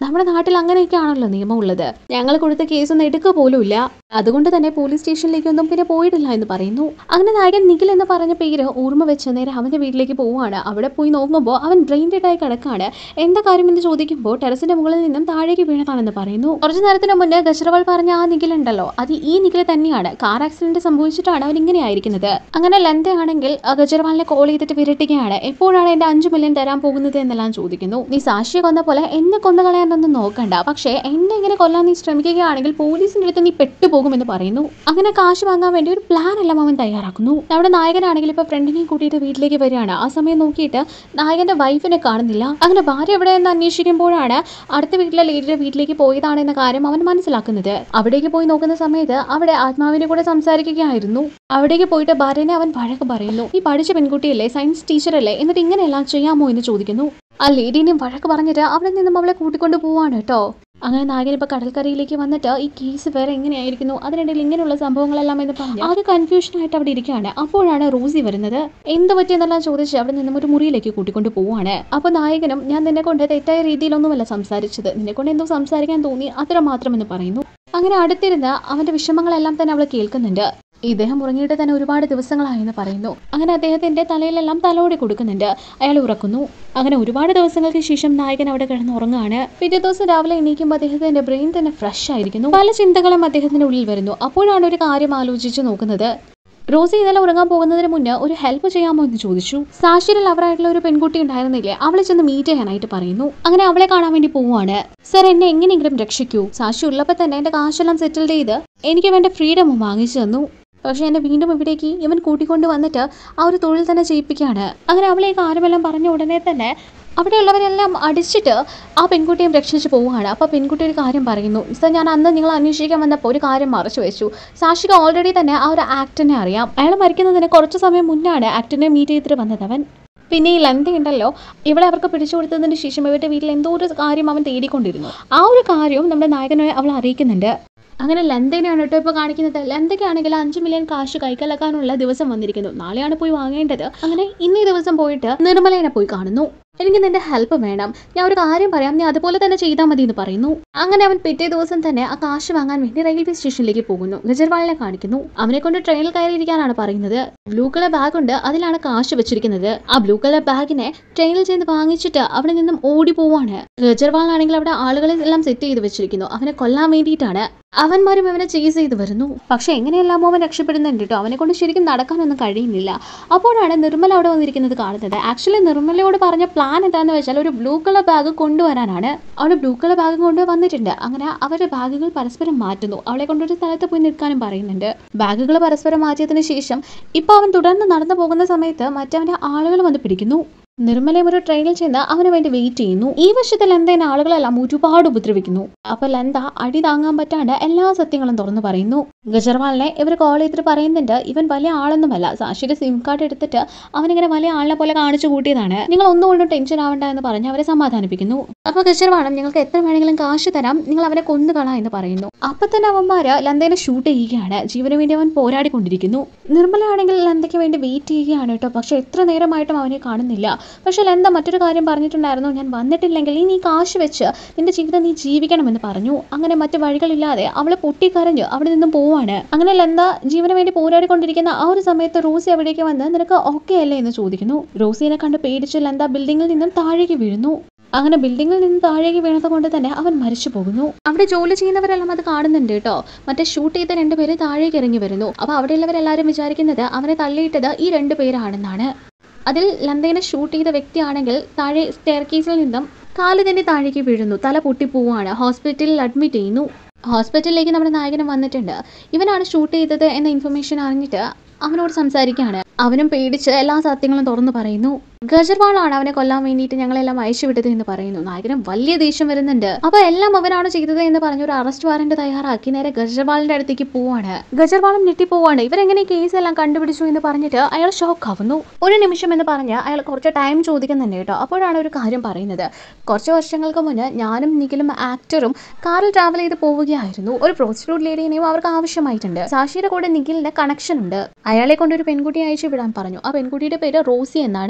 നമ്മുടെ നാട്ടിൽ അങ്ങനെയൊക്കെ ആണല്ലോ നിയമമുള്ളത് ഞങ്ങൾ കൊടുത്ത കേസൊന്നും എടുക്കുക പോലും ഇല്ല അതുകൊണ്ട് തന്നെ പോലീസ് സ്റ്റേഷനിലേക്കൊന്നും പിന്നെ പോയിട്ടില്ല എന്ന് പറയുന്നു അങ്ങനെ നായകൻ നിഖിൽ എന്ന് പറഞ്ഞ പേര് ഓർമ്മ വെച്ച് നേരെ അവന്റെ വീട്ടിലേക്ക് പോവുകയാണ് അവിടെ പോയി നോക്കുമ്പോൾ അവൻ ബ്രെയിൻ ഡെഡ് ആയി കിടക്കാണ് എന്താ കാര്യം എന്ന് ചോദിക്കുമ്പോൾ ടെറസിന്റെ മുകളിൽ നിന്നും താഴേക്ക് വീണതാണെന്ന് പറയുന്നു കുറച്ചു നേരത്തിന് മുന്നേ ഗജറവാൾ പറഞ്ഞ ആ നിഖിൽ ഉണ്ടല്ലോ അത് ഈ നിഖിൽ തന്നെയാണ് കാർ ആക്സിഡന്റ് സംഭവിച്ചിട്ടാണ് അവൻ ഇങ്ങനെ ആയിരിക്കുന്നത് അങ്ങനെ ലന്തയാണെങ്കിൽ ആ ഗജറവാളിനെ കോൾ ചെയ്തിട്ട് വിരട്ടുകയാണ് എപ്പോഴാണ് എന്റെ അഞ്ചു മില്യൺ തരാൻ പോകുന്നത് എന്നെല്ലാം ചോദിക്കുന്നു നീ സാക്ഷിയെ കൊന്ന പോലെ എന്നെ കൊന്നു കളയാനൊന്നും നോക്കണ്ട പക്ഷേ എന്നെ ഇങ്ങനെ കൊല്ലാൻ നീ ശ്രമിക്കുകയാണെങ്കിൽ പോലീസിന്റെ അടുത്ത് നീ പെട്ടുപോകുമെന്ന് പറയുന്നു അങ്ങനെ കാശ് വാങ്ങാൻ വേണ്ടി ഒരു പ്ലാൻ എല്ലാം അവൻ തയ്യാറാക്കുന്നു നമ്മുടെ നായകനാണെങ്കിൽ ഇപ്പൊ ഫ്രണ്ടിനെയും കൂട്ടിയിട്ട് വീട്ടിലേക്ക് വരികയാണ് ആ സമയം നോക്കിയിട്ട് നായകന്റെ വൈഫിനെ കാണുന്നില്ല അങ്ങനെ ഭാര്യ എവിടെയെന്ന് അന്വേഷിക്കുമ്പോഴാണ് അടുത്ത വീട്ടിലെ ലേഡിയുടെ വീട്ടിലേക്ക് പോയതാണ് എന്ന കാര്യം അവൻ മനസ്സിലാക്കുന്നത് അവിടേക്ക് പോയി നോക്കുന്ന സമയത്ത് അവിടെ ആത്മാവിനെ കൂടെ സംസാരിക്കുകയായിരുന്നു അവിടേക്ക് പോയിട്ട് ഭാര്യനെ അവൻ വഴക്ക് പറയുന്നു ഈ പഠിച്ച പെൺകുട്ടിയല്ലേ സയൻസ് ടീച്ചറല്ലേ എന്നിട്ട് ഇങ്ങനെയെല്ലാം ചെയ്യാമോ എന്ന് ചോദിക്കുന്നു ആ ലേഡീനെയും വഴക്ക് പറഞ്ഞിട്ട് അവിടെ നിന്നും അവളെ കൂട്ടിക്കൊണ്ട് പോവാണ് കേട്ടോ അങ്ങനെ നായകൻ ഇപ്പൊ കടൽക്കരയിലേക്ക് വന്നിട്ട് ഈ കേസ് വേറെ എങ്ങനെയായിരിക്കുന്നു അതിനിടയിൽ ഇങ്ങനെയുള്ള സംഭവങ്ങളെല്ലാം എന്ന് പറഞ്ഞു ആകെ കൺഫ്യൂഷൻ ആയിട്ട് അവിടെ ഇരിക്കുകയാണ് അപ്പോഴാണ് റോസി വരുന്നത് എന്ത് പറ്റിയെന്നെല്ലാം ചോദിച്ച് അവിടെ നിന്നും ഒരു മുറിയിലേക്ക് കൂട്ടിക്കൊണ്ട് പോവാണ് അപ്പൊ നായകനും ഞാൻ നിന്നെ കൊണ്ട് തെറ്റായ രീതിയിലൊന്നുമല്ല സംസാരിച്ചത് നിന്നെ കൊണ്ട് എന്തോ സംസാരിക്കാൻ തോന്നി അത്ര മാത്രമെന്ന് പറയുന്നു അങ്ങനെ അടുത്തിരുന്ന് അവന്റെ വിഷമങ്ങളെല്ലാം തന്നെ അവൾ കേൾക്കുന്നുണ്ട് ഇദ്ദേഹം ഉറങ്ങിയിട്ട് തന്നെ ഒരുപാട് ദിവസങ്ങളായെന്ന് പറയുന്നു അങ്ങനെ അദ്ദേഹത്തിന്റെ തലയിലെല്ലാം തലോടി കൊടുക്കുന്നുണ്ട് അയാൾ ഉറക്കുന്നു അങ്ങനെ ഒരുപാട് ദിവസങ്ങൾക്ക് ശേഷം നായകൻ അവിടെ കിടന്ന് ഉറങ്ങുകയാണ് പിറ്റേ ദിവസം രാവിലെ എണീക്കുമ്പോൾ അദ്ദേഹത്തിന്റെ ബ്രെയിൻ തന്നെ ഫ്രഷ് ആയിരിക്കുന്നു പല ചിന്തകളും അദ്ദേഹത്തിന്റെ ഉള്ളിൽ വരുന്നു അപ്പോഴാണ് ഒരു കാര്യം ആലോചിച്ച് നോക്കുന്നത് റോസി ഇന്നലെ ഉറങ്ങാൻ പോകുന്നതിന് മുന്നേ ഒരു ഹെൽപ്പ് ചെയ്യാമോ എന്ന് ചോദിച്ചു സാക്ഷിയുടെ ലവറായിട്ടുള്ള ഒരു പെൺകുട്ടി ഉണ്ടായിരുന്നില്ലേ അവളെ ചെന്ന് മീറ്റ് ചെയ്യാനായിട്ട് പറയുന്നു അങ്ങനെ അവളെ കാണാൻ വേണ്ടി പോവുകയാണ് സർ എന്നെ എങ്ങനെയെങ്കിലും രക്ഷിക്കൂ സാക്ഷി ഉള്ളപ്പോൾ തന്നെ എന്റെ കാശെല്ലാം സെറ്റിൽ ചെയ്ത് എനിക്ക് വേണ്ട ഫ്രീഡം വാങ്ങിച്ചു തന്നു പക്ഷെ എന്നെ വീണ്ടും ഇവിടേക്ക് ഇവൻ കൂട്ടിക്കൊണ്ട് വന്നിട്ട് ആ ഒരു തൊഴിൽ തന്നെ ചെയ്യിപ്പിക്കുകയാണ് അങ്ങനെ അവളെ ഈ കാര്യമെല്ലാം പറഞ്ഞ ഉടനെ തന്നെ അവിടെയുള്ളവരെല്ലാം അടിച്ചിട്ട് ആ പെൺകുട്ടിയെ രക്ഷിച്ച് പോവുകയാണ് അപ്പോൾ പെൺകുട്ടി ഒരു കാര്യം പറയുന്നു സർ ഞാൻ അന്ന് നിങ്ങൾ അന്വേഷിക്കാൻ വന്നപ്പോൾ ഒരു കാര്യം മറച്ചു വെച്ചു സാക്ഷിക്ക് ഓൾറെഡി തന്നെ ആ ഒരു ആക്ടിനെ അറിയാം അയാൾ മരിക്കുന്നതിന് കുറച്ച് സമയം മുന്നാണ് ആക്ടിനെ മീറ്റ് ചെയ്തിട്ട് വന്നത് അവൻ പിന്നെ ഈ ലന്ത ഉണ്ടല്ലോ ഇവിടെ അവർക്ക് പിടിച്ചു കൊടുത്തതിന് ശേഷം ഇവരുടെ വീട്ടിൽ എന്തോ ഒരു കാര്യം അവൻ തേടിക്കൊണ്ടിരുന്നു ആ ഒരു കാര്യവും നമ്മുടെ നായകനെ അവൾ അറിയിക്കുന്നുണ്ട് അങ്ങനെ ലന്തനെയാണ് കേട്ടോ ഇപ്പോൾ കാണിക്കുന്നത് ലന്തയ്ക്കാണെങ്കിൽ അഞ്ച് മില്യൺ കാശ് കൈക്കലക്കാനുള്ള ദിവസം വന്നിരിക്കുന്നു നാളെയാണ് പോയി വാങ്ങേണ്ടത് അങ്ങനെ ഇന്നേ ദിവസം പോയിട്ട് നിർമ്മലേനെ പോയി കാണുന്നു എനിക്ക് നിന്റെ ഹെൽപ്പ് വേണം ഞാൻ ഒരു കാര്യം പറയാം നീ അതുപോലെ തന്നെ ചെയ്താൽ മതി എന്ന് പറയുന്നു അങ്ങനെ അവൻ പിറ്റേ ദിവസം തന്നെ ആ കാശ് വാങ്ങാൻ വേണ്ടി റെയിൽവേ സ്റ്റേഷനിലേക്ക് പോകുന്നു ഗജർവാളിനെ കാണിക്കുന്നു അവനെ കൊണ്ട് ട്രെയിനിൽ കയറിയിരിക്കാനാണ് പറയുന്നത് ബ്ലൂ കളർ ബാഗ് ഉണ്ട് അതിലാണ് കാശ് വെച്ചിരിക്കുന്നത് ആ ബ്ലൂ കളർ ബാഗിനെ ട്രെയിനിൽ ചെന്ന് വാങ്ങിച്ചിട്ട് അവിടെ നിന്നും ഓടി പോവാണ് ഗജർവാളാണെങ്കിൽ അവിടെ ആളുകളെ എല്ലാം സെറ്റ് ചെയ്ത് വെച്ചിരിക്കുന്നു അവനെ കൊല്ലാൻ വേണ്ടിയിട്ടാണ് അവന്മാരും അവനെ ചേസ് ചെയ്ത് വരുന്നു പക്ഷെ എങ്ങനെയെല്ലാമോ അവൻ രക്ഷപ്പെടുന്നുണ്ട് കേട്ടോ അവനെ കൊണ്ട് ശരിക്കും നടക്കാനൊന്നും കഴിയുന്നില്ല അപ്പോഴാണ് നിർമ്മല അവിടെ വന്നിരിക്കുന്നത് കാണുന്നത് ആക്ച്വലി നിർമ്മലയോട് പറഞ്ഞ പ്ലാൻ എന്താണെന്ന് വെച്ചാൽ ഒരു ബ്ലൂ കളർ ബാഗ് കൊണ്ടുവരാനാണ് അവൾ ബ്ലൂ കളർ ബാഗ് കൊണ്ട് വന്നിട്ടുണ്ട് അങ്ങനെ അവരുടെ ബാഗുകൾ പരസ്പരം മാറ്റുന്നു അവളെ കൊണ്ടൊരു സ്ഥലത്ത് പോയി നിൽക്കാനും പറയുന്നുണ്ട് ബാഗുകൾ പരസ്പരം മാറ്റിയതിനു ശേഷം ഇപ്പൊ അവൻ തുടർന്ന് നടന്നു പോകുന്ന സമയത്ത് മറ്റവന്റെ ആളുകൾ വന്ന് പിടിക്കുന്നു നിർമ്മലയും ഒരു ട്രെയിനിൽ ചെന്ന് അവന് വേണ്ടി വെയിറ്റ് ചെയ്യുന്നു ഈ വശത്ത് ലന്തേനെ ആളുകളെല്ലാം ഒരുപാട് ഉപദ്രവിക്കുന്നു അപ്പൊ ലന്ത അടി താങ്ങാൻ പറ്റാണ്ട് എല്ലാ സത്യങ്ങളും തുറന്നു പറയുന്നു ഗജർവാളിനെ ഇവർ കോൾ ചെയ്തിട്ട് പറയുന്നുണ്ട് ഇവൻ വലിയ ആളൊന്നുമല്ല സാക്ഷിയുടെ സിം കാർഡ് എടുത്തിട്ട് അവനിങ്ങനെ വലിയ ആളിനെ പോലെ കാണിച്ചു കൂട്ടിയതാണ് നിങ്ങൾ ഒന്നുകൊണ്ടും ടെൻഷൻ ആവണ്ട എന്ന് പറഞ്ഞ് അവരെ സമാധാനിപ്പിക്കുന്നു അപ്പൊ ഗജർവാളം നിങ്ങൾക്ക് എത്ര വേണമെങ്കിലും കാശ് തരാം നിങ്ങൾ അവനെ കൊന്നുകളാ എന്ന് പറയുന്നു അപ്പൊ തന്നെ അവന്മാര് ലന്തേനെ ഷൂട്ട് ചെയ്യുകയാണ് ജീവന് വേണ്ടി അവൻ പോരാടിക്കൊണ്ടിരിക്കുന്നു നിർമ്മലയാണെങ്കിൽ ലന്തയ്ക്ക് വേണ്ടി വെയിറ്റ് ചെയ്യുകയാണ് കേട്ടോ പക്ഷെ എത്ര നേരമായിട്ടും അവനെ കാണുന്നില്ല പക്ഷെ ലന്ത മറ്റൊരു കാര്യം പറഞ്ഞിട്ടുണ്ടായിരുന്നു ഞാൻ വന്നിട്ടില്ലെങ്കിൽ നീ കാശ് വെച്ച് നിന്റെ ജീവിതം നീ ജീവിക്കണമെന്ന് പറഞ്ഞു അങ്ങനെ മറ്റു വഴികളില്ലാതെ അവള് പൊട്ടിക്കരഞ്ഞ് അവിടെ നിന്നും പോവാണ് അങ്ങനെ ലന്ത ജീവന് വേണ്ടി പോരാടിക്കൊണ്ടിരിക്കുന്ന ആ ഒരു സമയത്ത് റോസി അവിടേക്ക് വന്ന് നിനക്ക് ഓക്കെ അല്ലേ എന്ന് ചോദിക്കുന്നു റോസിനെ കണ്ട് പേടിച്ച് ലന്ത ബിൽഡിങ്ങിൽ നിന്നും താഴേക്ക് വീഴുന്നു അങ്ങനെ ബിൽഡിങ്ങിൽ നിന്ന് താഴേക്ക് വീണത് കൊണ്ട് തന്നെ അവൻ മരിച്ചു പോകുന്നു അവിടെ ജോലി ചെയ്യുന്നവരെല്ലാം അത് കാണുന്നുണ്ട് കേട്ടോ മറ്റേ ഷൂട്ട് ചെയ്ത രണ്ടുപേര് താഴേക്ക് ഇറങ്ങി വരുന്നു അപ്പൊ അവിടെയുള്ളവരെല്ലാവരും വിചാരിക്കുന്നത് അവനെ തള്ളിയിട്ടത് ഈ രണ്ടുപേരാണെന്നാണ് അതിൽ ലന്തേനെ ഷൂട്ട് ചെയ്ത വ്യക്തിയാണെങ്കിൽ താഴെ സ്റ്റെയർ കേസിൽ നിന്നും കാല് തന്നെ താഴേക്ക് വീഴുന്നു തല പൊട്ടിപ്പോവാണ് ഹോസ്പിറ്റലിൽ അഡ്മിറ്റ് ചെയ്യുന്നു ഹോസ്പിറ്റലിലേക്ക് നമ്മുടെ നായകൻ വന്നിട്ടുണ്ട് ഇവനാണ് ഷൂട്ട് ചെയ്തത് എന്ന ഇൻഫർമേഷൻ അറിഞ്ഞിട്ട് അവനോട് സംസാരിക്കുകയാണ് അവനും പേടിച്ച് എല്ലാ സത്യങ്ങളും തുറന്നു പറയുന്നു ഗജർവാളാണ് അവനെ കൊല്ലാൻ വേണ്ടിയിട്ട് ഞങ്ങളെല്ലാം അയച്ചുവിട്ടത് എന്ന് പറയുന്നു നായകനും വലിയ ദേഷ്യം വരുന്നുണ്ട് അപ്പൊ എല്ലാം അവനാണ് ചെയ്തത് എന്ന് പറഞ്ഞ് ഒരു അറസ്റ്റ് വാറന്റ് തയ്യാറാക്കി നേരെ ഗജർവാളിന്റെ അടുത്തേക്ക് പോവാണ് ഗജർവാളും ഞെട്ടിപ്പോവാണ് ഇവരെങ്ങനെ ഈ കേസ് എല്ലാം കണ്ടുപിടിച്ചു എന്ന് പറഞ്ഞിട്ട് അയാൾ ഷോക്ക് ആവുന്നു ഒരു നിമിഷം എന്ന് പറഞ്ഞ് അയാൾ കുറച്ച് ടൈം ചോദിക്കുന്നുണ്ട് കേട്ടോ അപ്പോഴാണ് ഒരു കാര്യം പറയുന്നത് കുറച്ച് വർഷങ്ങൾക്ക് മുന്നേ ഞാനും നിഖിലും ആക്ടറും കാറിൽ ട്രാവൽ ചെയ്ത് പോവുകയായിരുന്നു ഒരു പ്രോസ്റ്റിറ്റ്യൂട്ട് ലേഡീനെയും അവർക്ക് ആവശ്യമായിട്ടുണ്ട് സാക്ഷിയുടെ കൂടെ നിഖിലിന്റെ കണക്ഷൻ ഉണ്ട് അയാളെ കൊണ്ട് ഒരു പെൺകുട്ടിയെ അയച്ചു വിടാൻ പറഞ്ഞു ആ പെൺകുട്ടിയുടെ പേര് റോസി എന്നാണ് അങ്ങനെ മൂന്ന്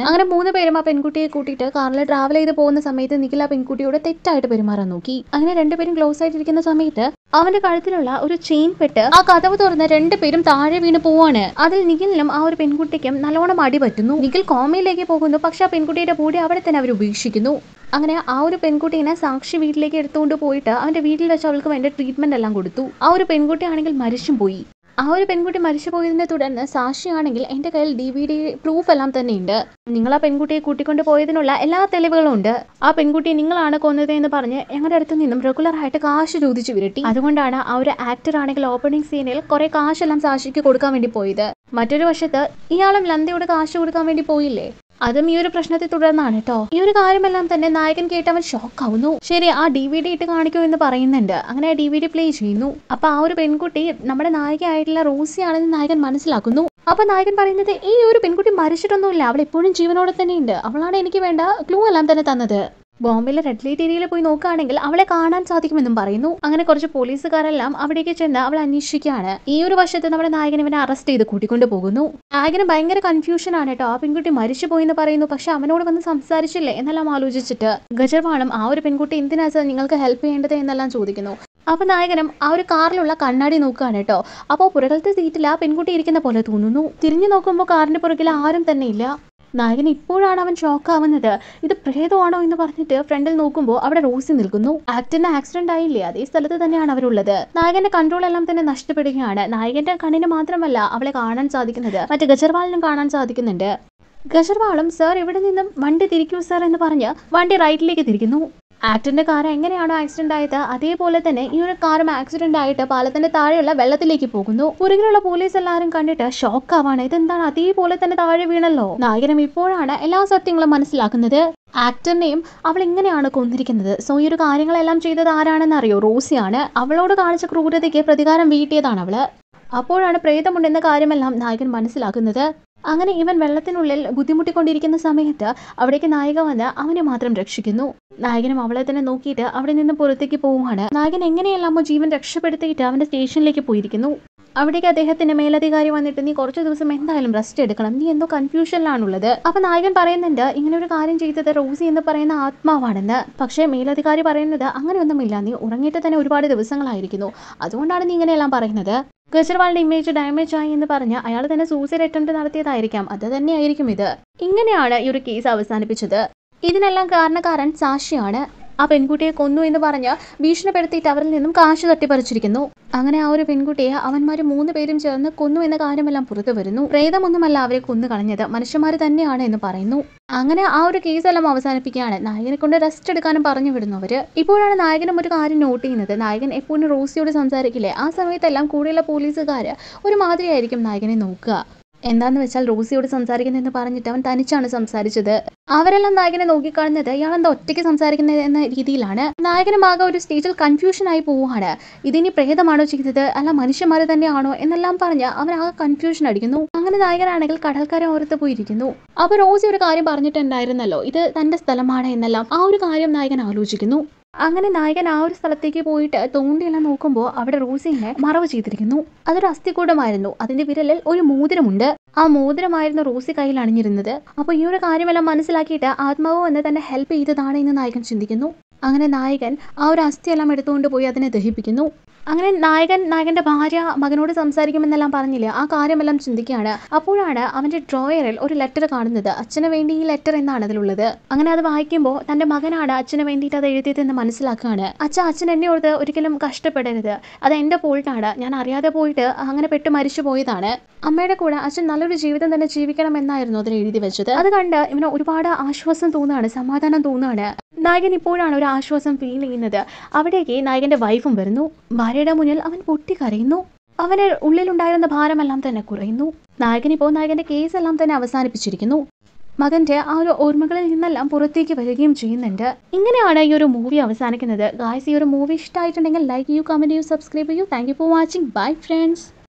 മൂന്ന് പേരും ആ പെൺകുട്ടിയെ കൂട്ടിയിട്ട് കാറിൽ ട്രാവൽ ചെയ്ത് പോകുന്ന സമയത്ത് നിഖിൽ ആ പെൺകുട്ടിയോട് തെറ്റായിട്ട് പെരുമാറാൻ നോക്കി അങ്ങനെ രണ്ടുപേരും ക്ലോസ് ആയിട്ടിരിക്കുന്ന സമയത്ത് അവന്റെ കഴുത്തിലുള്ള ഒരു ചെയിൻ പെട്ട് ആ കഥവ് തുറന്ന് രണ്ടുപേരും താഴെ വീണ് പോവാണ് അതിൽ നിഖിലിനും ആ ഒരു പെൺകുട്ടിക്കും നല്ലോണം അടി പറ്റുന്നു നിഖിൽ കോമയിലേക്ക് പോകുന്നു പക്ഷെ ആ പെൺകുട്ടിയുടെ ബോഡി അവിടെ തന്നെ അവർ ഉപേക്ഷിക്കുന്നു അങ്ങനെ ആ ഒരു പെൺകുട്ടീനെ സാക്ഷി വീട്ടിലേക്ക് എടുത്തുകൊണ്ട് പോയിട്ട് അവന്റെ വീട്ടിൽ വെച്ച് അവൾക്ക് വേണ്ട ട്രീറ്റ്മെന്റ് എല്ലാം കൊടുത്തു ആ ഒരു പെൺകുട്ടി ആണെങ്കിൽ മരിച്ചും പോയി ആ ഒരു പെൺകുട്ടി മരിച്ചു പോയതിനെ തുടർന്ന് സാക്ഷിയാണെങ്കിൽ എൻ്റെ കയ്യിൽ ഡി വി ഡി പ്രൂഫ് എല്ലാം തന്നെയുണ്ട് നിങ്ങൾ ആ പെൺകുട്ടിയെ കൂട്ടിക്കൊണ്ട് പോയതിനുള്ള എല്ലാ തെളിവുകളും ഉണ്ട് ആ പെൺകുട്ടിയെ നിങ്ങളാണ് കൊന്നത് എന്ന് പറഞ്ഞ് ഞങ്ങളുടെ അടുത്ത് നിന്നും റെഗുലർ ആയിട്ട് കാശ് ചോദിച്ചു വിരട്ടി അതുകൊണ്ടാണ് ആ ഒരു ആക്ടർ ആണെങ്കിൽ ഓപ്പണിംഗ് സീനിൽ കുറെ കാശെല്ലാം സാക്ഷിക്ക് കൊടുക്കാൻ വേണ്ടി പോയത് മറ്റൊരു വശത്ത് ഇയാളും ലന്തയോട് കാശ് കൊടുക്കാൻ വേണ്ടി പോയില്ലേ അതും ഈ ഒരു പ്രശ്നത്തെ തുടർന്നാണ് കേട്ടോ ഈ ഒരു കാര്യമെല്ലാം തന്നെ നായകൻ കേട്ട് അവൻ ഷോക്ക് ആവുന്നു ശരി ആ ഡി വി ഡി ഇട്ട് കാണിക്കൂ എന്ന് പറയുന്നുണ്ട് അങ്ങനെ ആ ഡി വി ഡി പ്ലേ ചെയ്യുന്നു അപ്പൊ ആ ഒരു പെൺകുട്ടി നമ്മുടെ നായികയായിട്ടുള്ള റോസി ആണെന്ന് നായകൻ മനസ്സിലാക്കുന്നു അപ്പൊ നായകൻ പറയുന്നത് ഈ ഒരു പെൺകുട്ടി മരിച്ചിട്ടൊന്നുമില്ല അവൾ എപ്പോഴും ജീവനോടെ തന്നെയുണ്ട് അവളാണ് എനിക്ക് വേണ്ട ക്ലൂ എല്ലാം തന്നെ തന്നത് ബോംബെയിലെ റെഡ് ലൈറ്റ് ഏരിയയിൽ പോയി നോക്കുകയാണെങ്കിൽ അവളെ കാണാൻ സാധിക്കുമെന്നും പറയുന്നു അങ്ങനെ കുറച്ച് പോലീസുകാരെല്ലാം അവിടേക്ക് ചെന്ന് അവളെ അന്വേഷിക്കുകയാണ് ഈ ഒരു വശത്ത് നമ്മുടെ നായകൻ ഇവനെ അറസ്റ്റ് ചെയ്ത് കൂട്ടിക്കൊണ്ട് പോകുന്നു നായകന് ഭയങ്കര കൺഫ്യൂഷൻ ആണ് കേട്ടോ ആ പെൺകുട്ടി മരിച്ചു പോയി എന്ന് പറയുന്നു പക്ഷെ അവനോട് വന്ന് സംസാരിച്ചില്ലേ എന്നെല്ലാം ആലോചിച്ചിട്ട് ഗജർവാളും ആ ഒരു പെൺകുട്ടി എന്തിനാ സർ നിങ്ങൾക്ക് ഹെൽപ്പ് ചെയ്യേണ്ടത് എന്നെല്ലാം ചോദിക്കുന്നു അപ്പൊ നായകനും ആ ഒരു കാറിലുള്ള കണ്ണാടി നോക്കുകയാണ് കേട്ടോ അപ്പോൾ പുറകിലത്തെ സീറ്റിൽ ആ പെൺകുട്ടി ഇരിക്കുന്ന പോലെ തോന്നുന്നു തിരിഞ്ഞു നോക്കുമ്പോൾ കാറിന്റെ പുറകിൽ ആരും തന്നെ ഇല്ല നായകൻ ഇപ്പോഴാണ് അവൻ ഷോക്കാവുന്നത് ഇത് പ്രേതമാണോ എന്ന് പറഞ്ഞിട്ട് ഫ്രണ്ടിൽ നോക്കുമ്പോൾ അവിടെ റോസി നിൽക്കുന്നു ആക്ടറിന് ആക്സിഡന്റ് ആയില്ലേ അതേ സ്ഥലത്ത് തന്നെയാണ് അവരുള്ളത് നായകന്റെ കൺട്രോൾ എല്ലാം തന്നെ നഷ്ടപ്പെടുകയാണ് നായകന്റെ കണ്ണിന് മാത്രമല്ല അവളെ കാണാൻ സാധിക്കുന്നത് മറ്റു ഗജർവാളിനും കാണാൻ സാധിക്കുന്നുണ്ട് ഗജർവാളും സർ ഇവിടെ നിന്നും വണ്ടി തിരിക്കൂ സർ എന്ന് പറഞ്ഞ് വണ്ടി റൈറ്റിലേക്ക് തിരിക്കുന്നു ആക്ടറിന്റെ കാർ എങ്ങനെയാണോ ആക്സിഡന്റ് ആയത് അതേപോലെ തന്നെ ഈ ഒരു കാറും ആക്സിഡന്റ് ആയിട്ട് പാലത്തിന്റെ താഴെയുള്ള വെള്ളത്തിലേക്ക് പോകുന്നു പുറകിലുള്ള പോലീസ് എല്ലാവരും കണ്ടിട്ട് ഷോക്ക് ആവാണ് ഇതെന്താണ് അതേപോലെ തന്നെ താഴെ വീണല്ലോ നായകനും ഇപ്പോഴാണ് എല്ലാ സത്യങ്ങളും മനസ്സിലാക്കുന്നത് ആക്ടറിനെയും അവൾ ഇങ്ങനെയാണ് കൊന്നിരിക്കുന്നത് സോ ഈ ഒരു കാര്യങ്ങളെല്ലാം ചെയ്തത് ആരാണെന്ന് അറിയോ റോസിയാണ് അവളോട് കാണിച്ച ക്രൂരതയ്ക്ക് പ്രതികാരം വീട്ടിയതാണ് അവള് അപ്പോഴാണ് പ്രേതമുണ്ടെന്ന കാര്യമെല്ലാം നായകൻ മനസ്സിലാക്കുന്നത് അങ്ങനെ ഇവൻ വെള്ളത്തിനുള്ളിൽ ബുദ്ധിമുട്ടിക്കൊണ്ടിരിക്കുന്ന സമയത്ത് അവിടേക്ക് നായിക വന്ന് അവനെ മാത്രം രക്ഷിക്കുന്നു നായകനും അവളെ തന്നെ നോക്കിയിട്ട് അവിടെ നിന്ന് പുറത്തേക്ക് പോവുകയാണ് നായകൻ എങ്ങനെയെല്ലാമോ ജീവൻ രക്ഷപ്പെടുത്തിയിട്ട് അവന്റെ സ്റ്റേഷനിലേക്ക് പോയിരിക്കുന്നു അവിടേക്ക് അദ്ദേഹത്തിന്റെ മേലധികാരി വന്നിട്ട് നീ കുറച്ച് ദിവസം എന്തായാലും റെസ്റ്റ് എടുക്കണം നീ എന്തോ കൺഫ്യൂഷനിലാണുള്ളത് അപ്പൊ നായകൻ പറയുന്നുണ്ട് ഇങ്ങനെ ഒരു കാര്യം ചെയ്തത് റോസി എന്ന് പറയുന്ന ആത്മാവാണെന്ന് പക്ഷേ മേലധികാരി പറയുന്നത് അങ്ങനെയൊന്നുമില്ല നീ ഉറങ്ങിയിട്ട് തന്നെ ഒരുപാട് ദിവസങ്ങളായിരിക്കുന്നു അതുകൊണ്ടാണ് നീ ഇങ്ങനെയെല്ലാം പറയുന്നത് ഗജർവാളിന്റെ ഇമേജ് ഡാമേജ് ആയി എന്ന് പറഞ്ഞ് അയാൾ തന്നെ സൂസൈഡ് അറ്റംപ്റ്റ് നടത്തിയതായിരിക്കാം അത് തന്നെയായിരിക്കും ഇത് ഇങ്ങനെയാണ് ഈ ഒരു കേസ് അവസാനിപ്പിച്ചത് ഇതിനെല്ലാം കാരണക്കാരൻ സാക്ഷിയാണ് ആ പെൺകുട്ടിയെ കൊന്നു എന്ന് പറഞ്ഞ് ഭീഷണിപ്പെടുത്തിയിട്ട് അവരിൽ നിന്നും കാശ് തട്ടിപ്പറിച്ചിരിക്കുന്നു അങ്ങനെ ആ ഒരു പെൺകുട്ടിയെ അവന്മാർ മൂന്ന് പേരും ചേർന്ന് കൊന്നു എന്ന കാര്യമെല്ലാം പുറത്തു വരുന്നു പ്രേതമൊന്നുമല്ല അവരെ കൊന്നു കളഞ്ഞത് മനുഷ്യന്മാർ തന്നെയാണ് എന്ന് പറയുന്നു അങ്ങനെ ആ ഒരു കേസെല്ലാം അവസാനിപ്പിക്കുകയാണ് നായകനെ കൊണ്ട് റെസ്റ്റ് എടുക്കാനും പറഞ്ഞു വിടുന്നു അവര് ഇപ്പോഴാണ് നായകനും ഒരു കാര്യം നോട്ട് ചെയ്യുന്നത് നായകൻ എപ്പോഴും റോസിയോട് സംസാരിക്കില്ലേ ആ സമയത്തെല്ലാം കൂടെയുള്ള പോലീസുകാർ ഒരു മാതിരിയായിരിക്കും നായകനെ നോക്കുക എന്താന്ന് വെച്ചാൽ റോസിയോട് സംസാരിക്കുന്നെന്ന് പറഞ്ഞിട്ട് അവൻ തനിച്ചാണ് സംസാരിച്ചത് അവരെല്ലാം നായകനെ നോക്കിക്കാണുന്നത് ഇയാളെന്താ ഒറ്റയ്ക്ക് സംസാരിക്കുന്നത് എന്ന രീതിയിലാണ് നായകനും ആകെ ഒരു സ്റ്റേജിൽ കൺഫ്യൂഷൻ ആയി പോവുകയാണ് ഇതിനി പ്രേതമാണോ ചെയ്തത് അല്ല മനുഷ്യന്മാർ തന്നെയാണോ എന്നെല്ലാം പറഞ്ഞ് അവൻ ആകെ കൺഫ്യൂഷൻ അടിക്കുന്നു അങ്ങനെ നായകനാണെങ്കിൽ കടൽക്കര ഓരത്ത് പോയിരിക്കുന്നു അപ്പൊ റോസി ഒരു കാര്യം പറഞ്ഞിട്ടുണ്ടായിരുന്നല്ലോ ഇത് തന്റെ സ്ഥലമാണ് എന്നെല്ലാം ആ ഒരു കാര്യം നായകൻ ആലോചിക്കുന്നു അങ്ങനെ നായകൻ ആ ഒരു സ്ഥലത്തേക്ക് പോയിട്ട് തോണ്ടിയെല്ലാം നോക്കുമ്പോൾ അവിടെ റോസിനെ മറവ് ചെയ്തിരിക്കുന്നു അതൊരു അസ്ഥികൂടമായിരുന്നു അതിന്റെ വിരലിൽ ഒരു മോതിരമുണ്ട് ആ മോതിരമായിരുന്നു റോസി കയ്യിൽ അണിഞ്ഞിരുന്നത് അപ്പോൾ ഈ ഒരു കാര്യമെല്ലാം മനസ്സിലാക്കിയിട്ട് ആത്മാവ് വന്ന് തന്നെ ഹെൽപ്പ് ചെയ്തതാണ് എന്ന് നായകൻ ചിന്തിക്കുന്നു അങ്ങനെ നായകൻ ആ ഒരു അസ്ഥിയെല്ലാം എടുത്തുകൊണ്ട് പോയി അതിനെ ദഹിപ്പിക്കുന്നു അങ്ങനെ നായകൻ നായകന്റെ ഭാര്യ മകനോട് സംസാരിക്കുമെന്നെല്ലാം പറഞ്ഞില്ലേ ആ കാര്യമെല്ലാം ചിന്തിക്കുകയാണ് അപ്പോഴാണ് അവന്റെ ഡ്രോയറിൽ ഒരു ലെറ്റർ കാണുന്നത് അച്ഛന് വേണ്ടി ഈ ലെറ്റർ എന്നാണ് അതിലുള്ളത് അങ്ങനെ അത് വായിക്കുമ്പോൾ തന്റെ മകനാണ് അച്ഛന് വേണ്ടിയിട്ട് അത് എഴുതിയതെന്ന് മനസ്സിലാക്കുകയാണ് അച്ഛൻ അച്ഛൻ എന്നെ ഓർത്ത് ഒരിക്കലും കഷ്ടപ്പെടരുത് അത് എന്റെ ഫോൾട്ടാണ് ഞാൻ അറിയാതെ പോയിട്ട് അങ്ങനെ പെട്ട് മരിച്ചു പോയതാണ് അമ്മയുടെ കൂടെ അച്ഛൻ നല്ലൊരു ജീവിതം തന്നെ ജീവിക്കണം എന്നായിരുന്നു അതിൽ എഴുതി വെച്ചത് അത് കണ്ട് ഇവന് ഒരുപാട് ആശ്വാസം തോന്നുകയാണ് സമാധാനം തോന്നുകയാണ് നായകൻ ഇപ്പോഴാണ് ഒരു ആശ്വാസം ഫീൽ ചെയ്യുന്നത് അവിടേക്ക് നായകന്റെ വൈഫും വരുന്നു ഭാര്യയുടെ മുന്നിൽ അവൻ പൊട്ടിക്കരയുന്നു അവന് ഉള്ളിലുണ്ടായിരുന്ന ഭാരമെല്ലാം തന്നെ കുറയുന്നു നായകൻ ഇപ്പോൾ നായകന്റെ കേസ് എല്ലാം തന്നെ അവസാനിപ്പിച്ചിരിക്കുന്നു മകന്റെ ആ ഒരു ഓർമ്മകളിൽ നിന്നെല്ലാം പുറത്തേക്ക് വരികയും ചെയ്യുന്നുണ്ട് ഇങ്ങനെയാണ് ഈ ഒരു മൂവി അവസാനിക്കുന്നത് ഗായ്സ് ഈ ഒരു മൂവി ഇഷ്ടമായിട്ടുണ്ടെങ്കിൽ ലൈക്ക് ചെയ്യൂ കമന്റ് ചെയ്യൂ സബ്സ്ക്രൈബ് ചെയ്യൂ thank you for watching bye friends